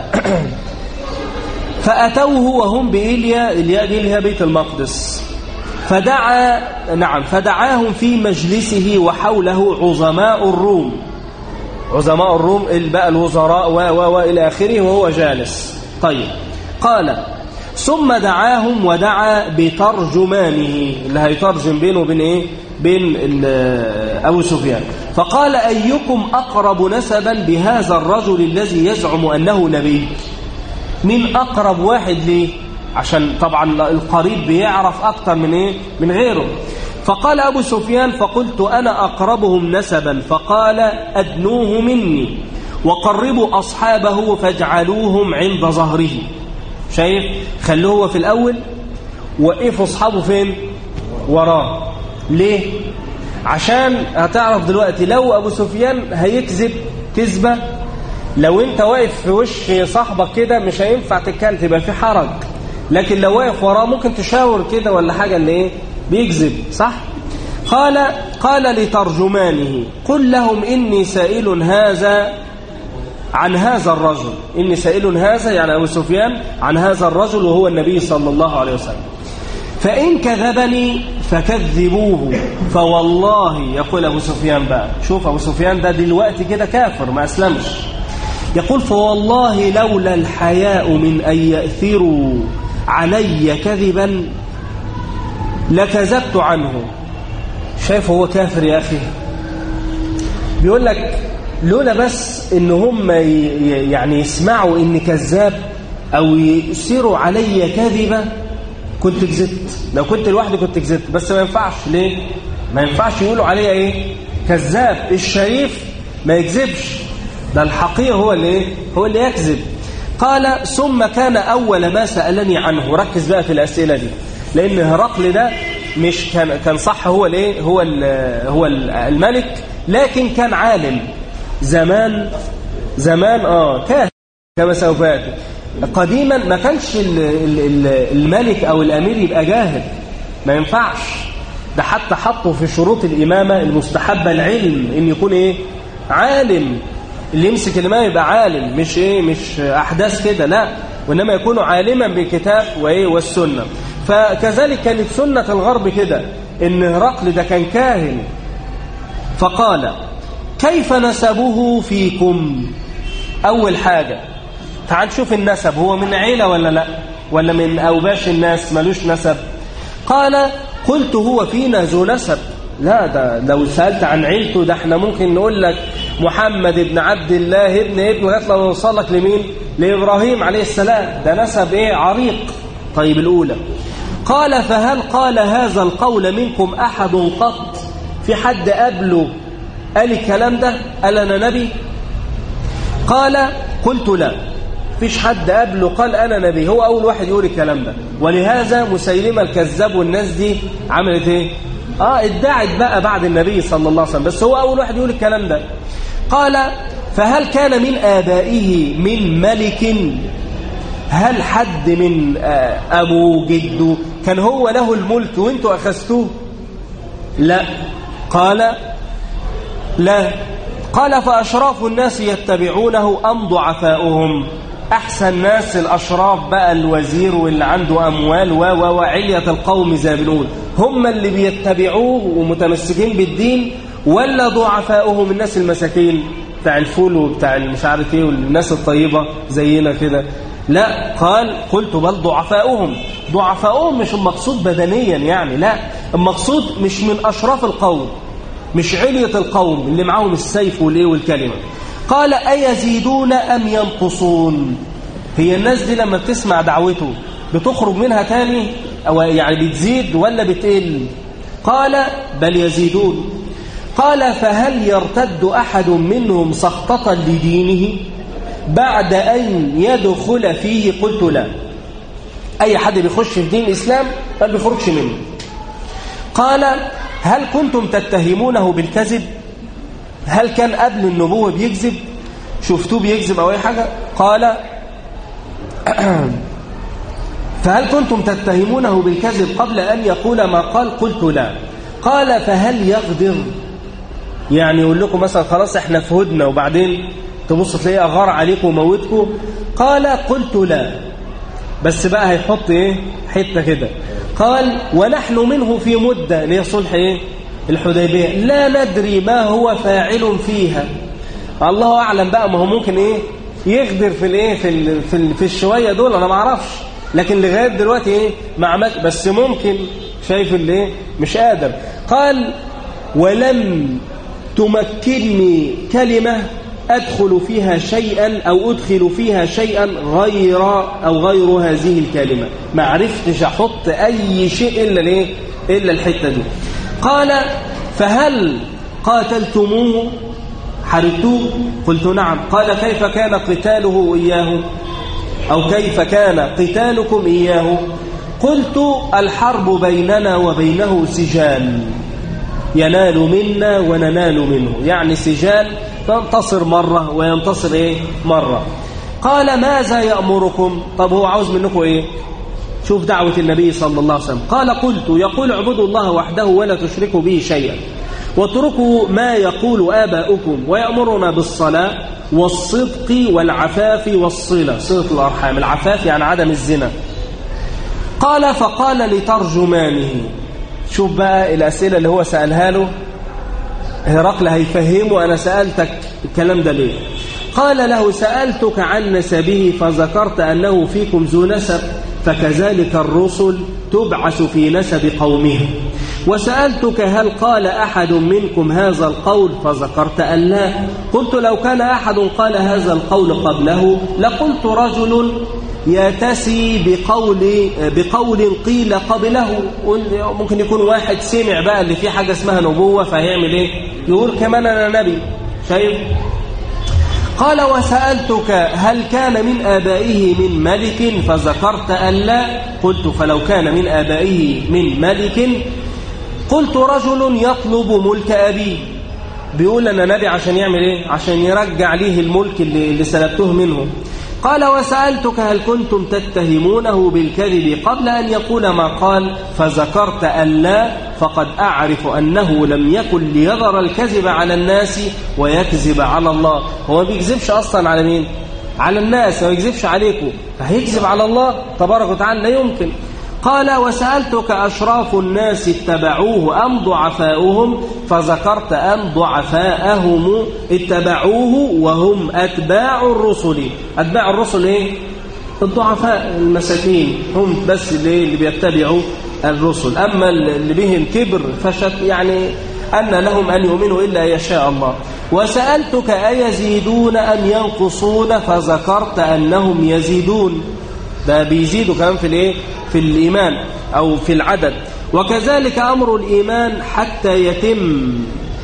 فأتوه وهم بإليا إليا دي اللي هي بيت المقدس فدعا نعم فدعاهم في مجلسه وحوله عظماء الروم عظماء الروم بقى الوزراء و و والى اخره وهو جالس طيب قال ثم دعاهم ودعا بترجمانه اللي هيترجم بينه وبين ايه بين ابو سفيان فقال ايكم اقرب نسبا بهذا الرجل الذي يزعم انه نبي من اقرب واحد ليه عشان طبعا القريب بيعرف اكتر من ايه من غيره فقال ابو سفيان فقلت انا اقربهم نسبا فقال ادنوه مني وقربوا اصحابه فاجعلوهم عند ظهره شايف خلوه هو في الأول وقفوا أصحابه فين وراه ليه عشان هتعرف دلوقتي لو أبو سفيان هيكذب كذبة لو انت واقف في وش صاحبك كده مش هينفع تتكلم تبقى في حرج لكن لو واقف وراه ممكن تشاور كده ولا حاجة اللي ايه بيكذب صح قال قال لترجمانه قل لهم إني سائل هذا عن هذا الرجل إني سائل هذا يعني أبو سفيان عن هذا الرجل وهو النبي صلى الله عليه وسلم فإن كذبني فكذبوه فوالله يقول أبو سفيان بقى شوف أبو سفيان ده دلوقتي كده كافر ما أسلمش يقول فوالله لولا الحياء من أن يأثروا علي كذبا لكذبت عنه شايف هو كافر يا أخي بيقول لك لولا بس ان هم يعني يسمعوا اني كذاب او يسيروا علي كذبة كنت كذبت لو كنت لوحدي كنت كذبت بس ما ينفعش ليه ما ينفعش يقولوا عليا ايه كذاب الشريف ما يكذبش ده الحقيقة هو اللي ايه هو اللي يكذب قال ثم كان اول ما سألني عنه ركز بقى في الاسئلة دي لان هرقل ده مش كان كان صح هو الايه هو هو الملك لكن كان عالم زمان زمان اه كاهن كما سوف ياتي قديما ما كانش الملك او الامير يبقى جاهل ما ينفعش ده حتى حطوا في شروط الامامه المستحبه العلم ان يكون ايه عالم اللي يمسك الامام يبقى عالم مش ايه مش احداث كده لا وانما يكون عالما بالكتاب وايه والسنه فكذلك كانت سنه الغرب كده ان هرقل ده كان كاهن فقال كيف نسبه فيكم أول حاجة تعال شوف النسب هو من عيلة ولا لا ولا من أوباش الناس ملوش نسب قال قلت هو فينا ذو نسب لا ده لو سألت عن عيلته ده احنا ممكن نقول لك محمد ابن عبد الله ابن ابن لغايه لما نوصل لك لمين لإبراهيم عليه السلام ده نسب ايه عريق طيب الأولى قال فهل قال هذا القول منكم أحد قط في حد قبله قال الكلام ده قال أنا نبي قال قلت لا فيش حد قبله قال أنا نبي هو أول واحد يقول الكلام ده ولهذا مسيلمة الكذاب والناس دي عملت إيه آه ادعت بقى بعد النبي صلى الله عليه وسلم بس هو أول واحد يقول الكلام ده قال فهل كان من آبائه من ملك هل حد من أبو جده كان هو له الملك وانتوا أخذتوه لا قال لا قال فأشراف الناس يتبعونه أم ضعفاؤهم أحسن ناس الأشراف بقى الوزير واللي عنده أموال وعلية القوم زي بنقول هم اللي بيتبعوه ومتمسكين بالدين ولا ضعفاؤهم الناس المساكين بتاع الفول وبتاع مش عارف ايه والناس الطيبة زينا كده لا قال قلت بل ضعفاؤهم ضعفاؤهم مش المقصود بدنيا يعني لا المقصود مش من أشراف القوم مش علية القوم اللي معاهم السيف والايه والكلمة قال أيزيدون أم ينقصون هي الناس دي لما بتسمع دعوته بتخرج منها تاني أو يعني بتزيد ولا بتقل قال بل يزيدون قال فهل يرتد أحد منهم سخطة لدينه بعد أن يدخل فيه قلت لا أي حد بيخش في دين الإسلام ما بيخرجش منه قال هل كنتم تتهمونه بالكذب هل كان قبل النبوة بيكذب شفتوه بيكذب أو أي حاجة قال فهل كنتم تتهمونه بالكذب قبل أن يقول ما قال قلت لا قال فهل يغدر يعني يقول لكم مثلا خلاص احنا في هدنة وبعدين تبص تلاقيه أغار عليكم وموتكم قال قلت لا بس بقى هيحط ايه حتة كده قال ونحن منه في مدة اللي هي صلح ايه الحديبية لا ندري ما هو فاعل فيها الله أعلم بقى ما هو ممكن ايه يغدر في الايه في ال في, ال في الشوية دول انا ما اعرفش لكن لغاية دلوقتي ايه ما عملت بس ممكن شايف اللي ايه مش قادر قال ولم تمكنني كلمة أدخل فيها شيئا أو أدخل فيها شيئا غير أو غير هذه الكلمة ما عرفتش أحط أي شيء إلا ليه إلا الحتة دي قال فهل قاتلتموه حرتوه قلت نعم قال كيف كان قتاله إياه أو كيف كان قتالكم إياه قلت الحرب بيننا وبينه سجال ينال منا وننال منه يعني سجال تنتصر مرة وينتصر إيه مرة قال ماذا يأمركم طب هو عاوز منكم إيه شوف دعوة النبي صلى الله عليه وسلم قال قلت يقول اعبدوا الله وحده ولا تشركوا به شيئا واتركوا ما يقول آباؤكم ويأمرنا بالصلاة والصدق والعفاف والصلة صلة الأرحام العفاف يعني عدم الزنا قال فقال لترجمانه شوف بقى الأسئلة اللي هو سألها له هرقل هيفهمه أنا سألتك الكلام ده ليه قال له سألتك عن نسبه فذكرت أنه فيكم ذو نسب فكذلك الرسل تبعث في نسب قومهم وسألتك هل قال أحد منكم هذا القول فذكرت أن لا قلت لو كان أحد قال هذا القول قبله لقلت رجل يتسي بقول بقول قيل قبله ممكن يكون واحد سمع بقى اللي فيه حاجة اسمها نبوة فهيعمل ايه يقول كمان أنا نبي شايف قال وسألتك هل كان من آبائه من ملك فذكرت أن لا قلت فلو كان من آبائه من ملك قلت رجل يطلب ملك أبيه بيقول أنا نبي عشان يعمل إيه عشان يرجع ليه الملك اللي, اللي سلبته منه قال وسألتك هل كنتم تتهمونه بالكذب قبل أن يقول ما قال فذكرت أن لا فقد أعرف أنه لم يكن ليظهر الكذب على الناس ويكذب على الله هو ما بيكذبش أصلا على مين على الناس ما يكذبش عليكم فهيكذب على الله تبارك وتعالى لا يمكن قال وسألتك أشراف الناس اتبعوه أم ضعفاؤهم فذكرت أن ضعفاءهم اتبعوه وهم أتباع الرسل أتباع الرسل إيه؟ الضعفاء المساكين هم بس اللي, اللي بيتبعوا الرسل أما اللي بهم كبر فشت يعني أن لهم أن يؤمنوا إلا يشاء الله وسألتك أيزيدون أم ينقصون فذكرت أنهم يزيدون ده بيزيدوا كمان في الايه في الإيمان أو في العدد وكذلك أمر الإيمان حتى يتم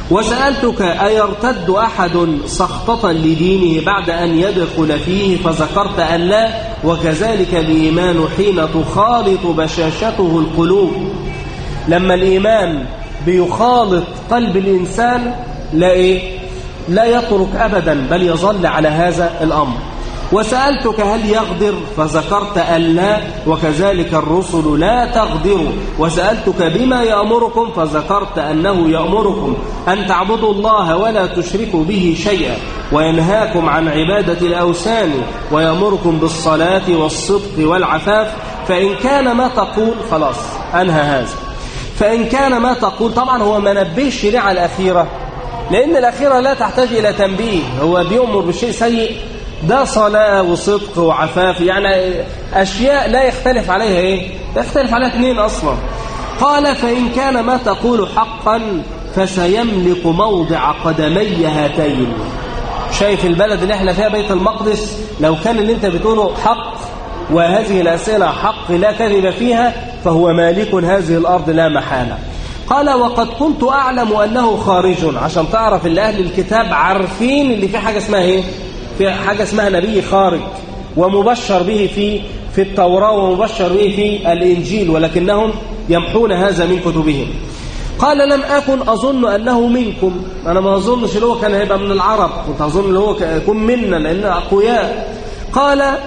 وسألتك أيرتد أحد سخطة لدينه بعد أن يدخل فيه فذكرت أن لا وكذلك الإيمان حين تخالط بشاشته القلوب لما الإيمان بيخالط قلب الإنسان لا إيه؟ لا يترك أبدا بل يظل على هذا الأمر وسألتك هل يغدر فذكرت أن لا وكذلك الرسل لا تغدر وسألتك بما يأمركم فذكرت أنه يأمركم أن تعبدوا الله ولا تشركوا به شيئا وينهاكم عن عبادة الأوثان ويأمركم بالصلاة والصدق والعفاف فإن كان ما تقول خلاص أنهى هذا فإن كان ما تقول طبعا هو ما نبهش الشريعة الأخيرة لأن الأخيرة لا تحتاج إلى تنبيه هو بيؤمر بشيء سيء ده صلاة وصدق وعفاف يعني أشياء لا يختلف عليها إيه لا يختلف عليها اثنين أصلا قال فإن كان ما تقول حقا فسيملك موضع قدمي هاتين شايف البلد اللي احنا فيها بيت المقدس لو كان اللي انت بتقوله حق وهذه الأسئلة حق لا كذب فيها فهو مالك هذه الأرض لا محالة قال وقد كنت أعلم أنه خارج عشان تعرف اللي أهل الكتاب عارفين اللي في حاجة اسمها إيه في حاجة اسمها نبي خارج ومبشر به في في التوراة ومبشر به في الإنجيل ولكنهم يمحون هذا من كتبهم قال لم أكن أظن أنه منكم أنا ما أظنش اللي هو كان هيبقى من العرب كنت أظن اللي هو يكون منا لأنه أقوياء قال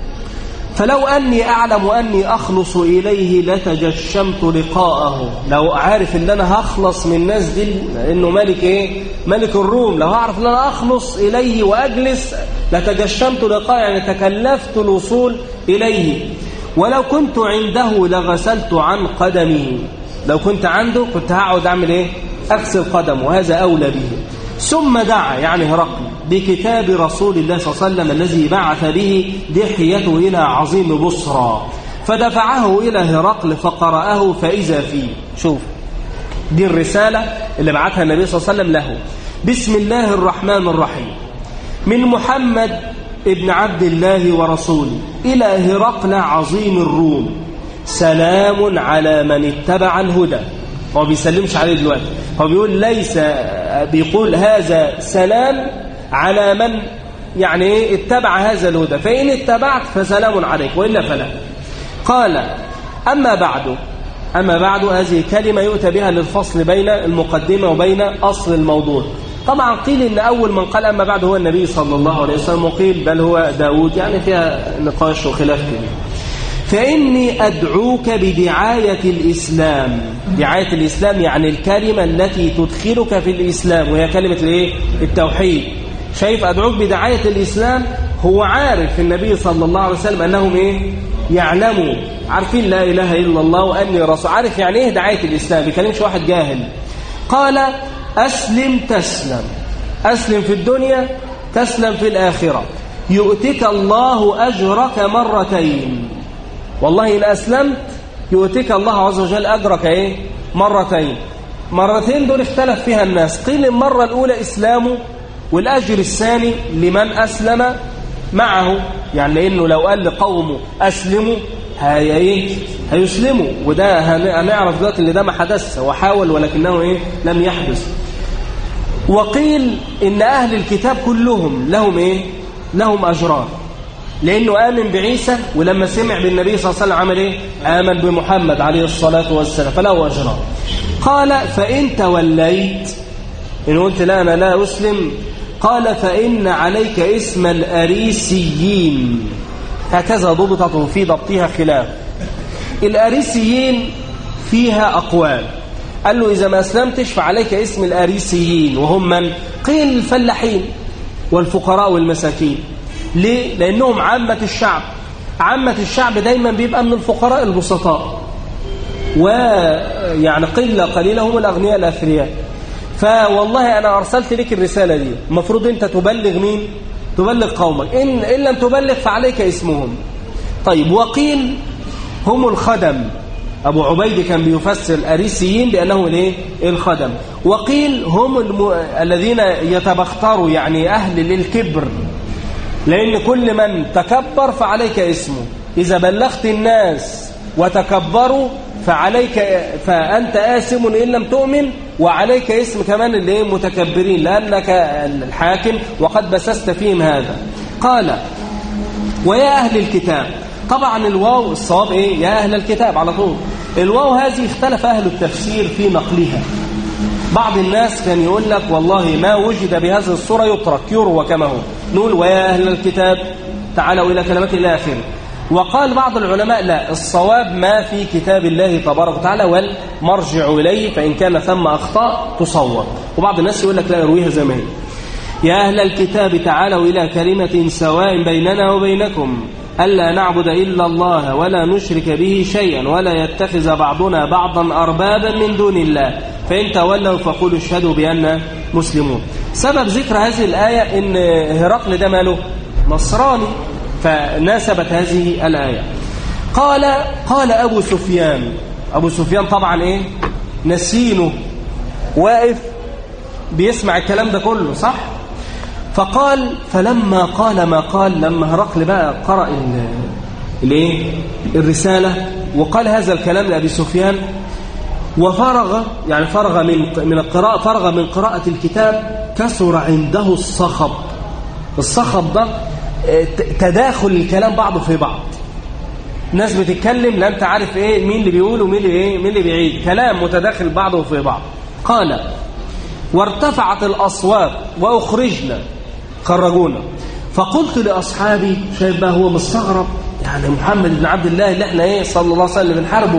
فلو أني أعلم أني أخلص إليه لتجشمت لقاءه لو عارف أن أنا هخلص من الناس دي لأنه ملك إيه؟ ملك الروم لو أعرف أن أنا أخلص إليه وأجلس لتجشمت لقاءه يعني تكلفت الوصول إليه ولو كنت عنده لغسلت عن قدمه لو كنت عنده كنت هقعد أعمل إيه؟ أغسل قدم وهذا أولى به ثم دعا يعني هرقل بكتاب رسول الله صلى الله عليه وسلم الذي بعث به دحيته إلى عظيم بصرى فدفعه إلى هرقل فقرأه فإذا فيه شوف دي الرسالة اللي بعثها النبي صلى الله عليه وسلم له بسم الله الرحمن الرحيم من محمد ابن عبد الله ورسوله إلى هرقل عظيم الروم سلام على من اتبع الهدى هو بيسلمش عليه دلوقتي هو بيقول ليس بيقول هذا سلام على من يعني اتبع هذا الهدى فإن اتبعت فسلام عليك وإلا فلا قال أما بعد أما بعد هذه كلمة يؤتى بها للفصل بين المقدمة وبين أصل الموضوع طبعا قيل إن أول من قال أما بعد هو النبي صلى الله عليه وسلم وقيل بل هو داود يعني فيها نقاش وخلاف كبير فإني أدعوك بدعاية الإسلام دعاية الإسلام يعني الكلمة التي تدخلك في الإسلام وهي كلمة الإيه؟ التوحيد شايف أدعوك بدعاية الإسلام هو عارف النبي صلى الله عليه وسلم أنهم إيه؟ يعلموا عارفين لا إله إلا الله وأني رسول عارف يعني إيه دعاية الإسلام بيكلمش واحد جاهل قال أسلم تسلم أسلم في الدنيا تسلم في الآخرة يؤتك الله أجرك مرتين والله إن أسلمت يؤتك الله عز وجل أجرك إيه؟ مرتين مرتين دول اختلف فيها الناس قيل المرة الأولى إسلامه والأجر الثاني لمن أسلم معه يعني لأنه لو قال لقومه أسلموا هي إيه؟ هيسلموا وده هنعرف دلوقتي ان ده ما حدث هو حاول ولكنه إيه؟ لم يحدث وقيل إن أهل الكتاب كلهم لهم إيه؟ لهم أجران لأنه آمن بعيسى ولما سمع بالنبي صلى الله عليه وسلم عمل إيه؟ آمن بمحمد عليه الصلاة والسلام فله أجران قال فإن توليت إن قلت لا أنا لا أسلم قال فإن عليك اسم الأريسيين هكذا ضبطت في ضبطها خلاف الأريسيين فيها أقوال قال له إذا ما أسلمتش فعليك اسم الأريسيين وهم من قيل الفلاحين والفقراء والمساكين ليه؟ لأنهم عامة الشعب عامة الشعب دايما بيبقى من الفقراء البسطاء ويعني قلة قليلة هم الأغنياء الأثرياء فوالله أنا أرسلت لك الرسالة دي المفروض أنت تبلغ مين؟ تبلغ قومك إن, إن لم تبلغ فعليك اسمهم طيب وقيل هم الخدم أبو عبيد كان بيفسر الأريسيين بأنهم الايه الخدم وقيل هم الم... الذين يتبختروا يعني أهل للكبر لأن كل من تكبر فعليك اسمه إذا بلغت الناس وتكبروا فعليك فأنت آثم إن لم تؤمن وعليك اسم كمان اللي متكبرين لأنك الحاكم وقد بسست فيهم هذا قال ويا أهل الكتاب طبعا الواو الصواب إيه يا أهل الكتاب على طول الواو هذه اختلف أهل التفسير في نقلها بعض الناس كان يقول لك والله ما وجد بهذه الصورة يترك يروى كما هو نقول ويا أهل الكتاب تعالوا إلى كلمات إلى آخره وقال بعض العلماء لا الصواب ما في كتاب الله تبارك وتعالى والمرجع إليه فإن كان ثم أخطاء تصور وبعض الناس يقول لك لا يرويها زي ما هي يا أهل الكتاب تعالوا إلى كلمة سواء بيننا وبينكم ألا نعبد إلا الله ولا نشرك به شيئا ولا يتخذ بعضنا بعضا أربابا من دون الله فإن تولوا فقولوا اشهدوا بأننا مسلمون سبب ذكر هذه الآية إن هرقل ده ماله نصراني فناسبت هذه الآية قال قال أبو سفيان أبو سفيان طبعا إيه نسينه واقف بيسمع الكلام ده كله صح فقال فلما قال ما قال لما هرقل بقى قرأ الايه الرسالة وقال هذا الكلام لأبي سفيان وفرغ يعني فرغ من من القراءة فرغ من قراءة الكتاب كثر عنده الصخب الصخب ده تداخل الكلام بعضه في بعض ناس بتتكلم لا انت عارف ايه مين اللي بيقول ومين اللي ايه مين اللي بيعيد كلام متداخل بعضه في بعض قال وارتفعت الاصوات واخرجنا خرجونا فقلت لاصحابي شايف بقى هو مستغرب يعني محمد بن عبد الله اللي احنا ايه صلى الله عليه وسلم بنحاربه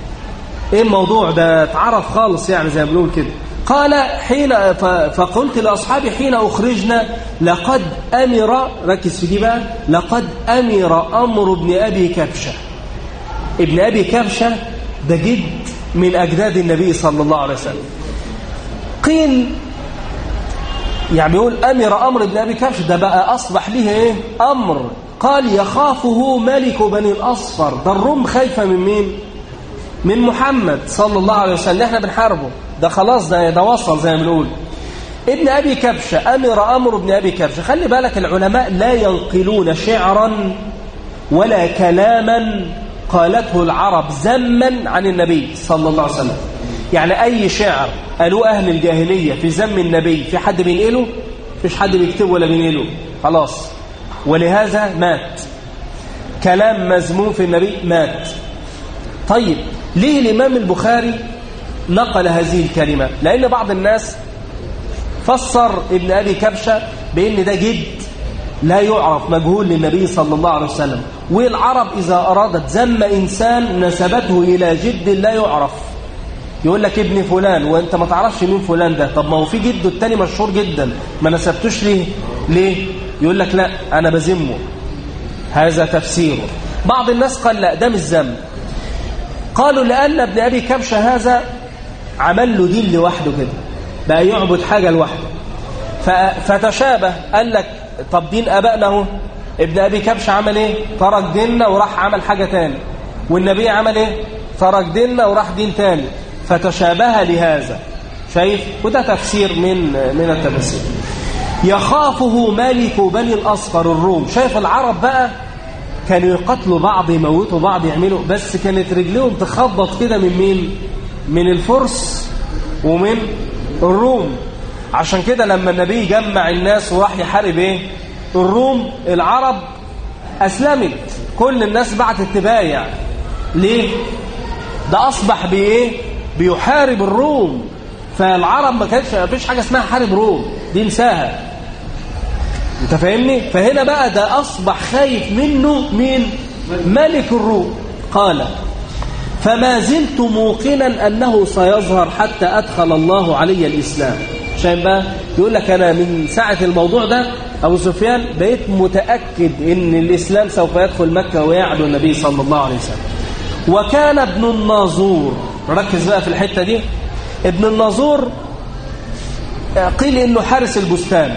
ايه الموضوع ده اتعرف خالص يعني زي ما بنقول كده قال حين فقلت لاصحابي حين اخرجنا لقد امر ركز في دي بقى لقد امر امر ابن ابي كبشه ابن ابي كبشه ده جد من اجداد النبي صلى الله عليه وسلم قيل يعني بيقول امر امر ابن ابي كبشه ده بقى اصبح ليه ايه امر قال يخافه ملك بني الاصفر ده الروم خايفه من مين من محمد صلى الله عليه وسلم احنا بنحاربه ده خلاص ده ده وصل زي ما بنقول ابن ابي كبشه امر امر ابن ابي كبشه خلي بالك العلماء لا ينقلون شعرا ولا كلاما قالته العرب ذما عن النبي صلى الله عليه وسلم يعني اي شعر قالوه اهل الجاهليه في ذم النبي في حد بينقله مفيش حد بيكتبه ولا بينقله خلاص ولهذا مات كلام مذموم في النبي مات طيب ليه الإمام البخاري نقل هذه الكلمة لأن بعض الناس فسر ابن أبي كبشة بأن ده جد لا يعرف مجهول للنبي صلى الله عليه وسلم والعرب إذا أرادت ذم إنسان نسبته إلى جد لا يعرف يقول لك ابن فلان وانت ما تعرفش مين فلان ده طب ما هو في جده التاني مشهور جدا ما نسبتوش ليه ليه يقول لك لا انا بذمه هذا تفسيره بعض الناس قال لا ده مش ذنب قالوا لأن ابن أبي كبشة هذا عمل له دين لوحده كده بقى يعبد حاجة لوحده فتشابه قال لك طب دين أبائنا اهو ابن أبي كبشة عمل إيه ترك ديننا وراح عمل حاجة تاني والنبي عمل إيه ترك ديننا وراح دين تاني فتشابه لهذا شايف وده تفسير من من التفسير يخافه مالك بني الأصفر الروم شايف العرب بقى كانوا يقتلوا بعض يموتوا بعض يعملوا بس كانت رجليهم تخبط كده من مين من الفرس ومن الروم عشان كده لما النبي جمع الناس وراح يحارب ايه الروم العرب اسلمت كل الناس بعتت تبايع ليه ده اصبح بايه بيحارب الروم فالعرب ما كانش ما فيش حاجه اسمها حارب روم دي انساها انت فاهمني فهنا بقى ده اصبح خايف منه مين ملك الروم قال فما زلت موقنا انه سيظهر حتى ادخل الله علي الاسلام عشان بقى يقول لك انا من ساعه الموضوع ده ابو سفيان بقيت متاكد ان الاسلام سوف يدخل مكه ويعدو النبي صلى الله عليه وسلم وكان ابن الناظور ركز بقى في الحته دي ابن الناظور قيل انه حارس البستان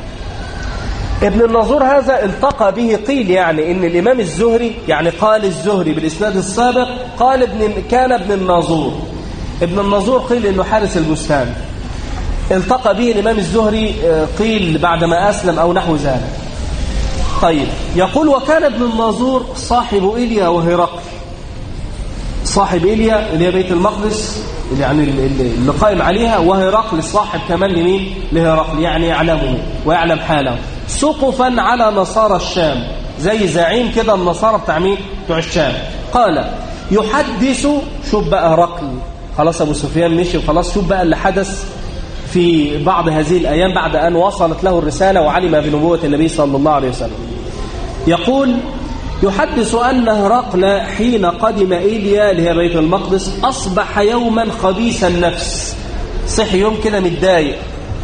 ابن الناظور هذا التقى به قيل يعني ان الامام الزهري يعني قال الزهري بالاسناد السابق قال ابن كان ابن الناظور ابن الناظور قيل انه حارس البستان التقى به الامام الزهري قيل بعدما اسلم او نحو ذلك طيب يقول وكان ابن الناظور صاحب ايليا وهرقل صاحب إيليا اللي هي بيت المقدس يعني اللي قائم عليها وهرقل صاحب كمان لمين لهرقل يعني يعلمه ويعلم حاله سقفا على نصارى الشام زي زعيم كده النصارى بتاع مين بتوع الشام قال يحدث شوف بقى هرقل خلاص ابو سفيان مشي وخلاص شوف بقى اللي حدث في بعض هذه الايام بعد ان وصلت له الرساله وعلم بنبوه النبي صلى الله عليه وسلم يقول يحدث أن هرقل حين قدم إيليا اللي هي بيت المقدس أصبح يوما خبيث النفس صح يوم كده متضايق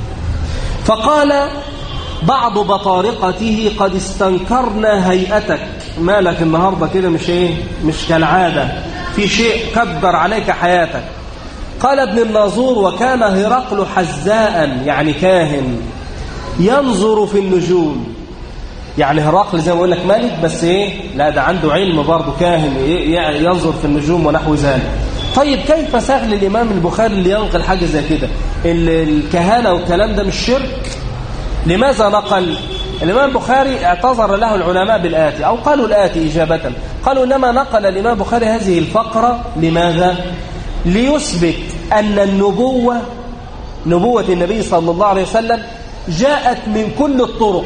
فقال بعض بطارقته قد استنكرنا هيئتك مالك النهاردة كده مش ايه مش كالعادة في شيء كدر عليك حياتك قال ابن الناظور وكان هرقل حزاء يعني كاهن ينظر في النجوم يعني هرقل زي ما بقول لك ملك بس ايه لا ده عنده علم برضه كاهن يعني ينظر في النجوم ونحو ذلك طيب كيف سهل الامام البخاري اللي ينقل حاجه زي كده الكهانه والكلام ده مش شرك لماذا نقل الامام البخاري اعتذر له العلماء بالاتي او قالوا الاتي اجابه قالوا انما نقل الامام البخاري هذه الفقره لماذا ليثبت ان النبوه نبوه النبي صلى الله عليه وسلم جاءت من كل الطرق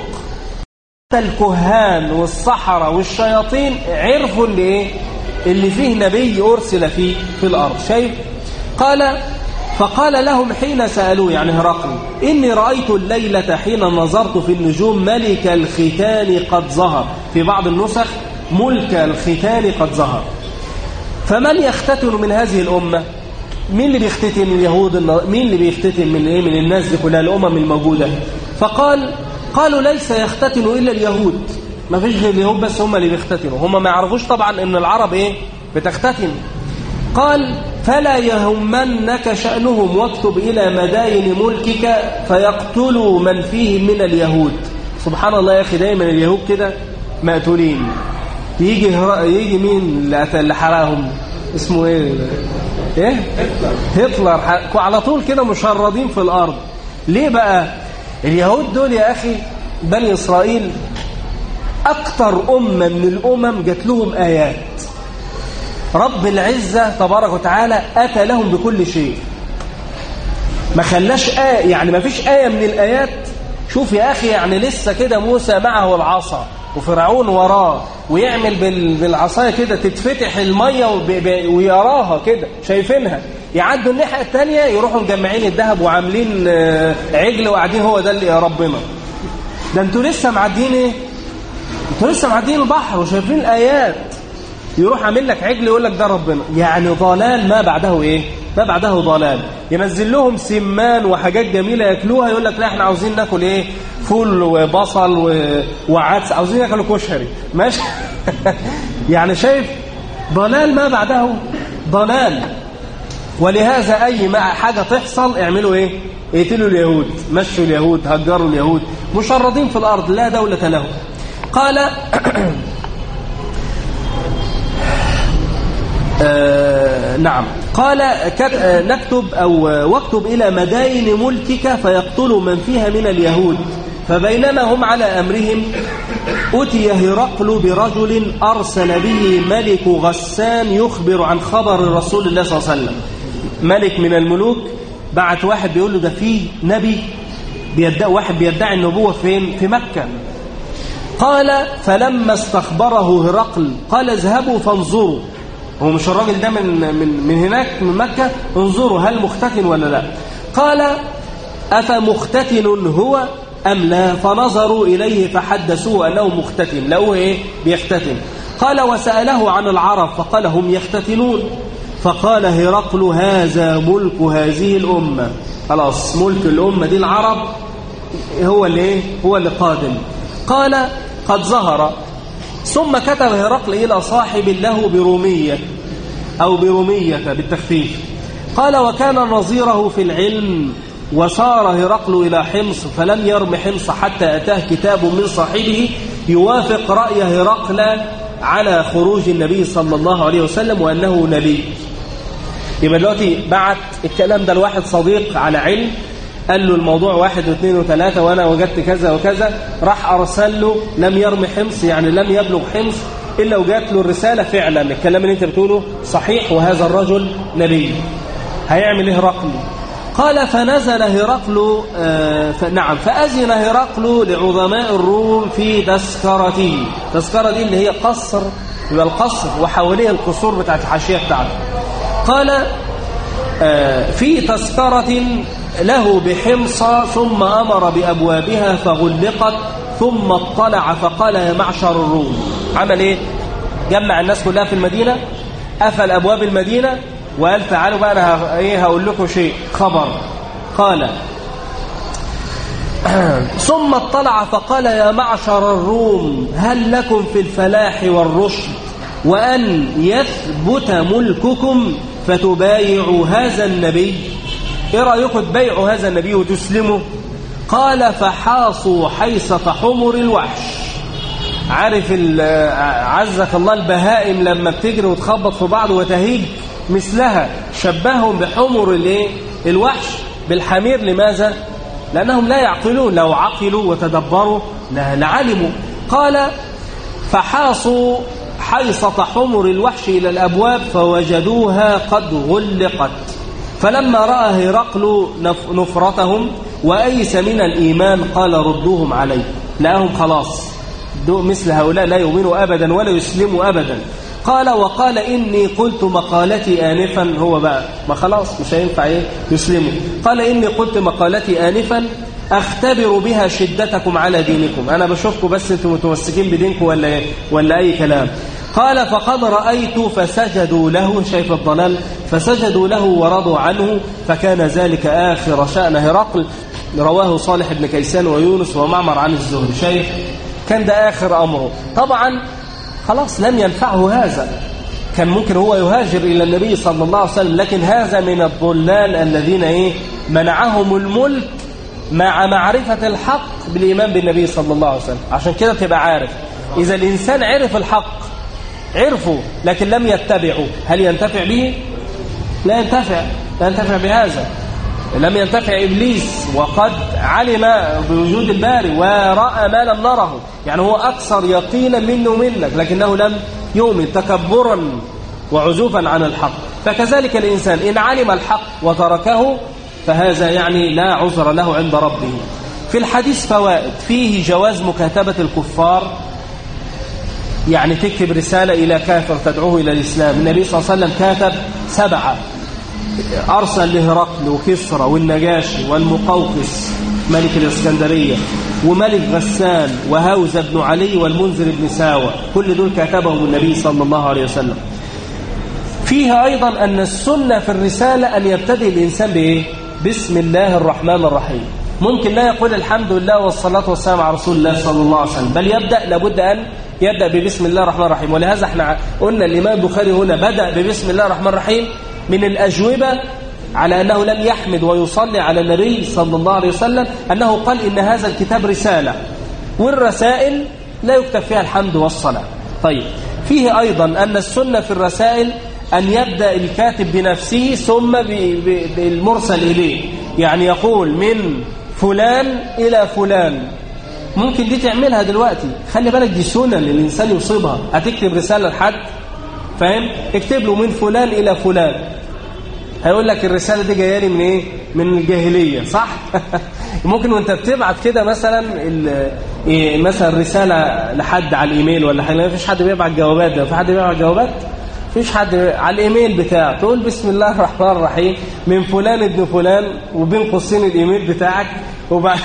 الكهان والصحراء والشياطين عرفوا اللي ايه اللي فيه نبي أرسل فيه في الأرض شايف قال فقال لهم حين سألوه يعني هرقل إني رأيت الليلة حين نظرت في النجوم ملك الختان قد ظهر في بعض النسخ ملك الختان قد ظهر فمن يختتن من هذه الأمة مين اللي بيختتن اليهود مين اللي بيختتن من ايه من الناس دي كلها الامم الموجوده فقال قالوا ليس يختتن إلا اليهود ما فيش غير اليهود بس هم اللي بيختتنوا هم ما يعرفوش طبعا ان العرب ايه بتختتن قال فلا يهمنك شأنهم واكتب إلى مداين ملكك فيقتلوا من فيهم من اليهود سبحان الله يا أخي دايما اليهود كده مقتولين يجي يجي مين اللي حرقهم اسمه ايه ايه هتلر على طول كده مشردين في الارض ليه بقى اليهود دول يا أخي بني إسرائيل أكثر أمة من الأمم جات لهم آيات رب العزة تبارك وتعالى أتى لهم بكل شيء ما خلاش آية يعني ما فيش آية من الآيات شوف يا أخي يعني لسه كده موسى معه العصا وفرعون وراه ويعمل بالعصاية كده تتفتح المية ويراها كده شايفينها يعدوا الناحية الثانية يروحوا مجمعين الذهب وعاملين عجل وقاعدين هو ده اللي يا ربنا ده انتوا لسه معديين ايه انتوا لسه معديين البحر وشايفين الآيات يروح عامل لك عجل يقول لك ده ربنا يعني ضلال ما بعده ايه ما بعده ضلال ينزل لهم سمان وحاجات جميلة ياكلوها يقول لك لا احنا عاوزين ناكل ايه فول وبصل وعدس عاوزين ياكلوا كشري ماشي يعني شايف ضلال ما بعده ضلال ولهذا أي ما حاجة تحصل اعملوا إيه اقتلوا اليهود مشوا اليهود هجروا اليهود مشردين في الأرض لا دولة لهم قال آه نعم قال نكتب أو واكتب إلى مداين ملكك فيقتلوا من فيها من اليهود فبينما هم على أمرهم أتي هرقل برجل أرسل به ملك غسان يخبر عن خبر رسول الله صلى الله عليه وسلم ملك من الملوك بعت واحد بيقول له ده في نبي بيدعي واحد بيدعي النبوة فين في مكة قال فلما استخبره هرقل قال اذهبوا فانظروا هو مش الراجل ده من من من هناك من مكة انظروا هل مختتن ولا لا قال أفمختتن هو أم لا فنظروا إليه فحدثوه أنه مختتن لقوه إيه بيختتن قال وسأله عن العرب فقال هم يختتنون فقال هرقل هذا ملك هذه الأمة خلاص ملك الأمة دي العرب هو اللي إيه هو اللي قادم قال قد ظهر ثم كتب هرقل إلى صاحب له برومية أو برومية بالتخفيف قال وكان نظيره في العلم وسار هرقل إلى حمص فلم يرم حمص حتى أتاه كتاب من صاحبه يوافق رأي هرقل على خروج النبي صلى الله عليه وسلم وأنه نبي يبقى دلوقتي بعت الكلام ده لواحد صديق على علم قال له الموضوع واحد واثنين وثلاثة وأنا وجدت كذا وكذا راح أرسل له لم يرم حمص يعني لم يبلغ حمص إلا وجات له الرسالة فعلا الكلام اللي انت بتقوله صحيح وهذا الرجل نبي هيعمل ايه هرقل قال فنزل هرقل آه نعم فأذن هرقل لعظماء الروم في تذكرته تذكرة دي اللي هي قصر يبقى القصر وحواليه القصور بتاعت الحاشية بتاعته قال آه في تذكرة له بحمصة ثم أمر بأبوابها فغلقت ثم اطلع فقال يا معشر الروم عمل ايه جمع الناس كلها في المدينة قفل أبواب المدينة وقال تعالوا بقى أنا ايه هقول لكم شيء خبر قال ثم اطلع فقال يا معشر الروم هل لكم في الفلاح والرشد وأن يثبت ملككم فتبايعوا هذا النبي ايه رأيكم تبايعوا هذا النبي وتسلموا قال فحاصوا حيصة حمر الوحش عارف عزك الله البهائم لما بتجري وتخبط في بعض وتهيج مثلها شبههم بحمر الايه الوحش بالحمير لماذا لأنهم لا يعقلون لو عقلوا وتدبروا لعلموا قال فحاصوا حيصة حمر الوحش إلى الأبواب فوجدوها قد غلقت فلما رأى هرقل نفرتهم وأيس من الإيمان قال ردوهم عليه لهم خلاص مثل هؤلاء لا يؤمنوا أبدا ولا يسلموا أبدا قال وقال إني قلت مقالتي آنفا هو بقى ما خلاص مش هينفع ايه يسلموا قال إني قلت مقالتي آنفا أختبر بها شدتكم على دينكم أنا بشوفكم بس أنتم متمسكين بدينكم ولا إيه ولا أي كلام قال فقد رأيت فسجدوا له شايف الضلال فسجدوا له ورضوا عنه فكان ذلك آخر شأن هرقل رواه صالح بن كيسان ويونس ومعمر عن الزهري شايف كان ده آخر أمره طبعا خلاص لم ينفعه هذا كان ممكن هو يهاجر إلى النبي صلى الله عليه وسلم لكن هذا من الضلال الذين إيه منعهم الملك مع معرفة الحق بالإيمان بالنبي صلى الله عليه وسلم عشان كده تبقى عارف إذا الإنسان عرف الحق عرفوا لكن لم يتبعوا هل ينتفع به؟ لا ينتفع لا ينتفع بهذا لم ينتفع إبليس وقد علم بوجود الباري ورأى ما لم نره يعني هو أكثر يقينا منه ومنك لكنه لم يؤمن تكبرا وعزوفا عن الحق فكذلك الإنسان إن علم الحق وتركه فهذا يعني لا عذر له عند ربه في الحديث فوائد فيه جواز مكاتبة الكفار يعني تكتب رسالة إلى كافر تدعوه إلى الإسلام النبي صلى الله عليه وسلم كاتب سبعة أرسل لهرقل وكسرى والنجاشي والمقوقس ملك الإسكندرية وملك غسان وهوز بن علي والمنذر بن ساوى كل دول كتبهم النبي صلى الله عليه وسلم فيها أيضا أن السنة في الرسالة أن يبتدئ الإنسان بإيه؟ بسم الله الرحمن الرحيم ممكن لا يقول الحمد لله والصلاة والسلام على رسول الله صلى الله عليه وسلم بل يبدأ لابد أن يبدأ ببسم الله الرحمن الرحيم ولهذا احنا قلنا الإمام البخاري هنا بدأ ببسم الله الرحمن الرحيم من الأجوبة على أنه لم يحمد ويصلي على النبي صلى الله عليه وسلم أنه قال إن هذا الكتاب رسالة والرسائل لا يكتب فيها الحمد والصلاة طيب فيه أيضا أن السنة في الرسائل أن يبدأ الكاتب بنفسه ثم بالمرسل إليه يعني يقول من فلان إلى فلان ممكن دي تعملها دلوقتي خلي بالك دي سنة للإنسان يصيبها هتكتب رسالة لحد فاهم اكتب له من فلان إلى فلان هيقول لك الرسالة دي جايه لي من ايه من الجاهلية صح ممكن وانت بتبعت كده مثلا إيه مثلا رسالة لحد على الايميل ولا حاجه ما فيش حد بيبعت جوابات ده في حد بيبعت جوابات فيش حد على الايميل بتاعك تقول بسم الله الرحمن الرحيم من فلان ابن فلان وبين قوسين الايميل بتاعك وبعد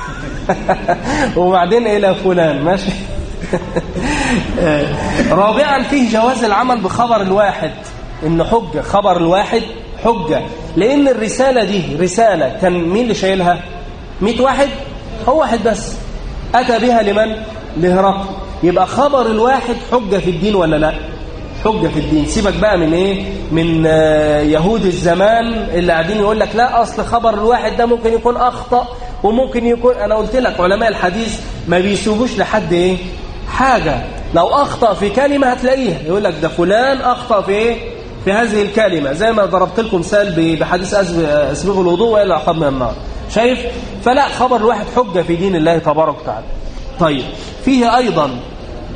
وبعدين الى فلان ماشي رابعا فيه جواز العمل بخبر الواحد ان حجه خبر الواحد حجه لان الرساله دي رساله كان مين اللي شايلها 100 واحد هو واحد بس اتى بها لمن لهرقل يبقى خبر الواحد حجه في الدين ولا لا حجه في الدين سيبك بقى من ايه من يهود الزمان اللي قاعدين يقول لك لا اصل خبر الواحد ده ممكن يكون اخطا وممكن يكون انا قلت لك علماء الحديث ما بيسيبوش لحد ايه حاجه لو اخطا في كلمه هتلاقيها يقول لك ده فلان اخطا في ايه في هذه الكلمه زي ما ضربت لكم مثال بحديث اسبغ الوضوء والى عقاب من النار شايف فلا خبر الواحد حجه في دين الله تبارك وتعالى طيب فيه ايضا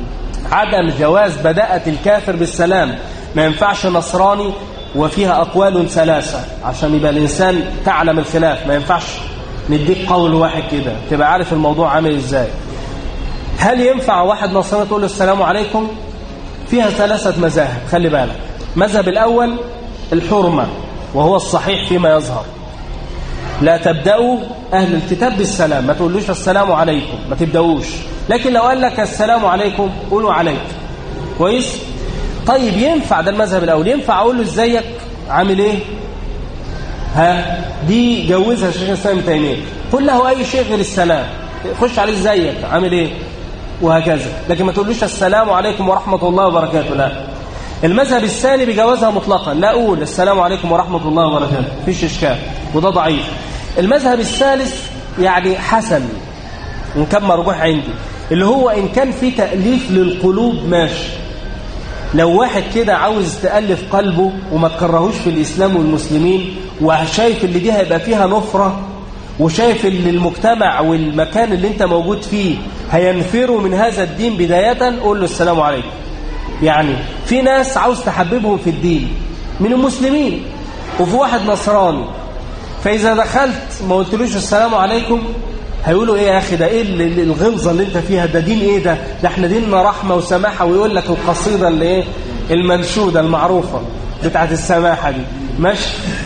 عدم جواز بدأت الكافر بالسلام ما ينفعش نصراني وفيها أقوال ثلاثة عشان يبقى الإنسان تعلم الخلاف ما ينفعش نديك قول واحد كده تبقى عارف الموضوع عامل إزاي هل ينفع واحد نصراني تقول له السلام عليكم فيها ثلاثة مذاهب خلي بالك مذهب الأول الحرمة وهو الصحيح فيما يظهر لا تبدأوا أهل الكتاب بالسلام ما تقولوش السلام عليكم ما تبدأوش لكن لو قال لك السلام عليكم قولوا عليك كويس طيب ينفع ده المذهب الأول ينفع أقول له ازيك عامل ايه ها دي جوزها شيخ الإسلام ابن تيمية قل له أي شيء غير السلام خش عليه ازيك عامل ايه وهكذا لكن ما تقولوش السلام عليكم ورحمة الله وبركاته لا المذهب الثاني بجوازها مطلقا لا أقول السلام عليكم ورحمة الله وبركاته فيش إشكال وده ضعيف المذهب الثالث يعني حسن إن كان مرجوح عندي اللي هو إن كان في تأليف للقلوب ماشي لو واحد كده عاوز تألف قلبه وما تكرهوش في الإسلام والمسلمين وشايف اللي دي هيبقى فيها نفرة وشايف ان المجتمع والمكان اللي انت موجود فيه هينفروا من هذا الدين بداية قول له السلام عليكم يعني في ناس عاوز تحببهم في الدين من المسلمين وفي واحد نصراني فإذا دخلت ما قلتلوش السلام عليكم هيقولوا ايه يا اخي ده ايه الغلظه اللي انت فيها ده دين ايه ده ده احنا ديننا رحمه وسماحه ويقول لك القصيده اللي ايه المنشوده المعروفه بتاعت السماحه دي ماشي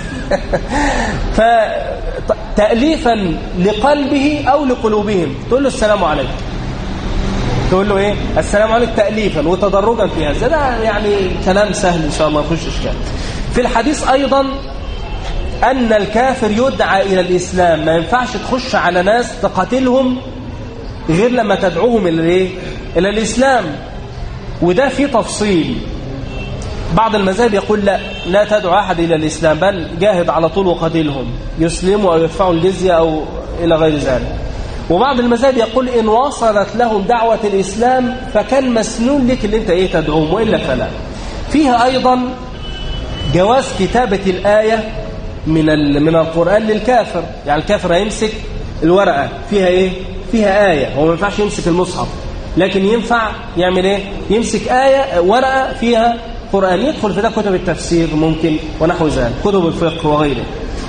فتأليفا لقلبه أو لقلوبهم تقول له السلام عليكم تقول له ايه السلام عليكم تأليفا وتدرجا في هذا ده يعني كلام سهل ان شاء الله ما يخش اشكال في الحديث ايضا ان الكافر يدعى الى الاسلام ما ينفعش تخش على ناس تقاتلهم غير لما تدعوهم الى ايه الى الاسلام وده في تفصيل بعض المذاهب يقول لا لا تدعو احد الى الاسلام بل جاهد على طول وقاتلهم يسلموا او يدفعوا الجزيه او الى غير ذلك وبعض المذاهب يقول إن وصلت لهم دعوة الإسلام فكان مسنون لك اللي انت ايه تدعوهم وإلا فلا فيها أيضا جواز كتابة الآية من من القرآن للكافر يعني الكافر هيمسك الورقة فيها ايه فيها آية هو ما ينفعش يمسك المصحف لكن ينفع يعمل ايه يمسك آية ورقة فيها قرآن يدخل في ده كتب التفسير ممكن ونحو ذلك كتب الفقه وغيره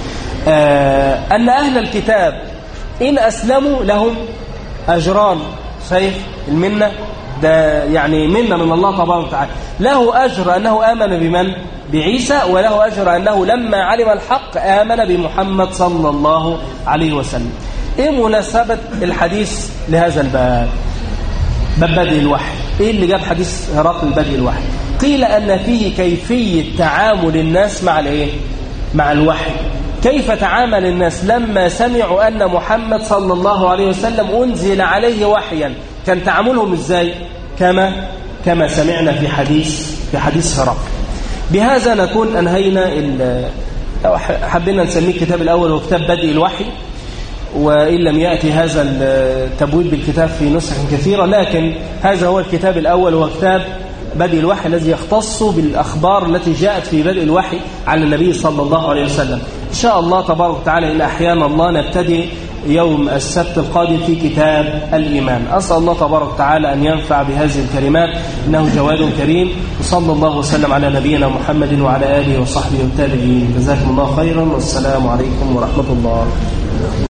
آه أن أهل الكتاب إن أسلموا لهم أجران شايف المنة ده يعني منة من الله تبارك وتعالى له أجر أنه آمن بمن بعيسى وله أجر أنه لما علم الحق آمن بمحمد صلى الله عليه وسلم إيه مناسبة الحديث لهذا الباب باب بدء الوحي إيه اللي جاب حديث هرقل بدء الوحي قيل أن فيه كيفية تعامل الناس مع الإيه مع الوحي كيف تعامل الناس لما سمعوا أن محمد صلى الله عليه وسلم أنزل عليه وحيا كان تعاملهم إزاي كما كما سمعنا في حديث في حديث هرقل بهذا نكون أنهينا حبينا نسميه الكتاب الأول هو كتاب بدء الوحي وإن لم يأتي هذا التبويب بالكتاب في نسخ كثيرة لكن هذا هو الكتاب الأول هو كتاب بدء الوحي الذي يختص بالأخبار التي جاءت في بدء الوحي على النبي صلى الله عليه وسلم إن شاء الله تبارك وتعالى إن أحيانا الله نبتدي يوم السبت القادم في كتاب الإيمان أسأل الله تبارك وتعالى أن ينفع بهذه الكلمات إنه جواد كريم وصلى الله وسلم على نبينا محمد وعلى آله وصحبه والتابعين جزاكم الله خيرا والسلام عليكم ورحمة الله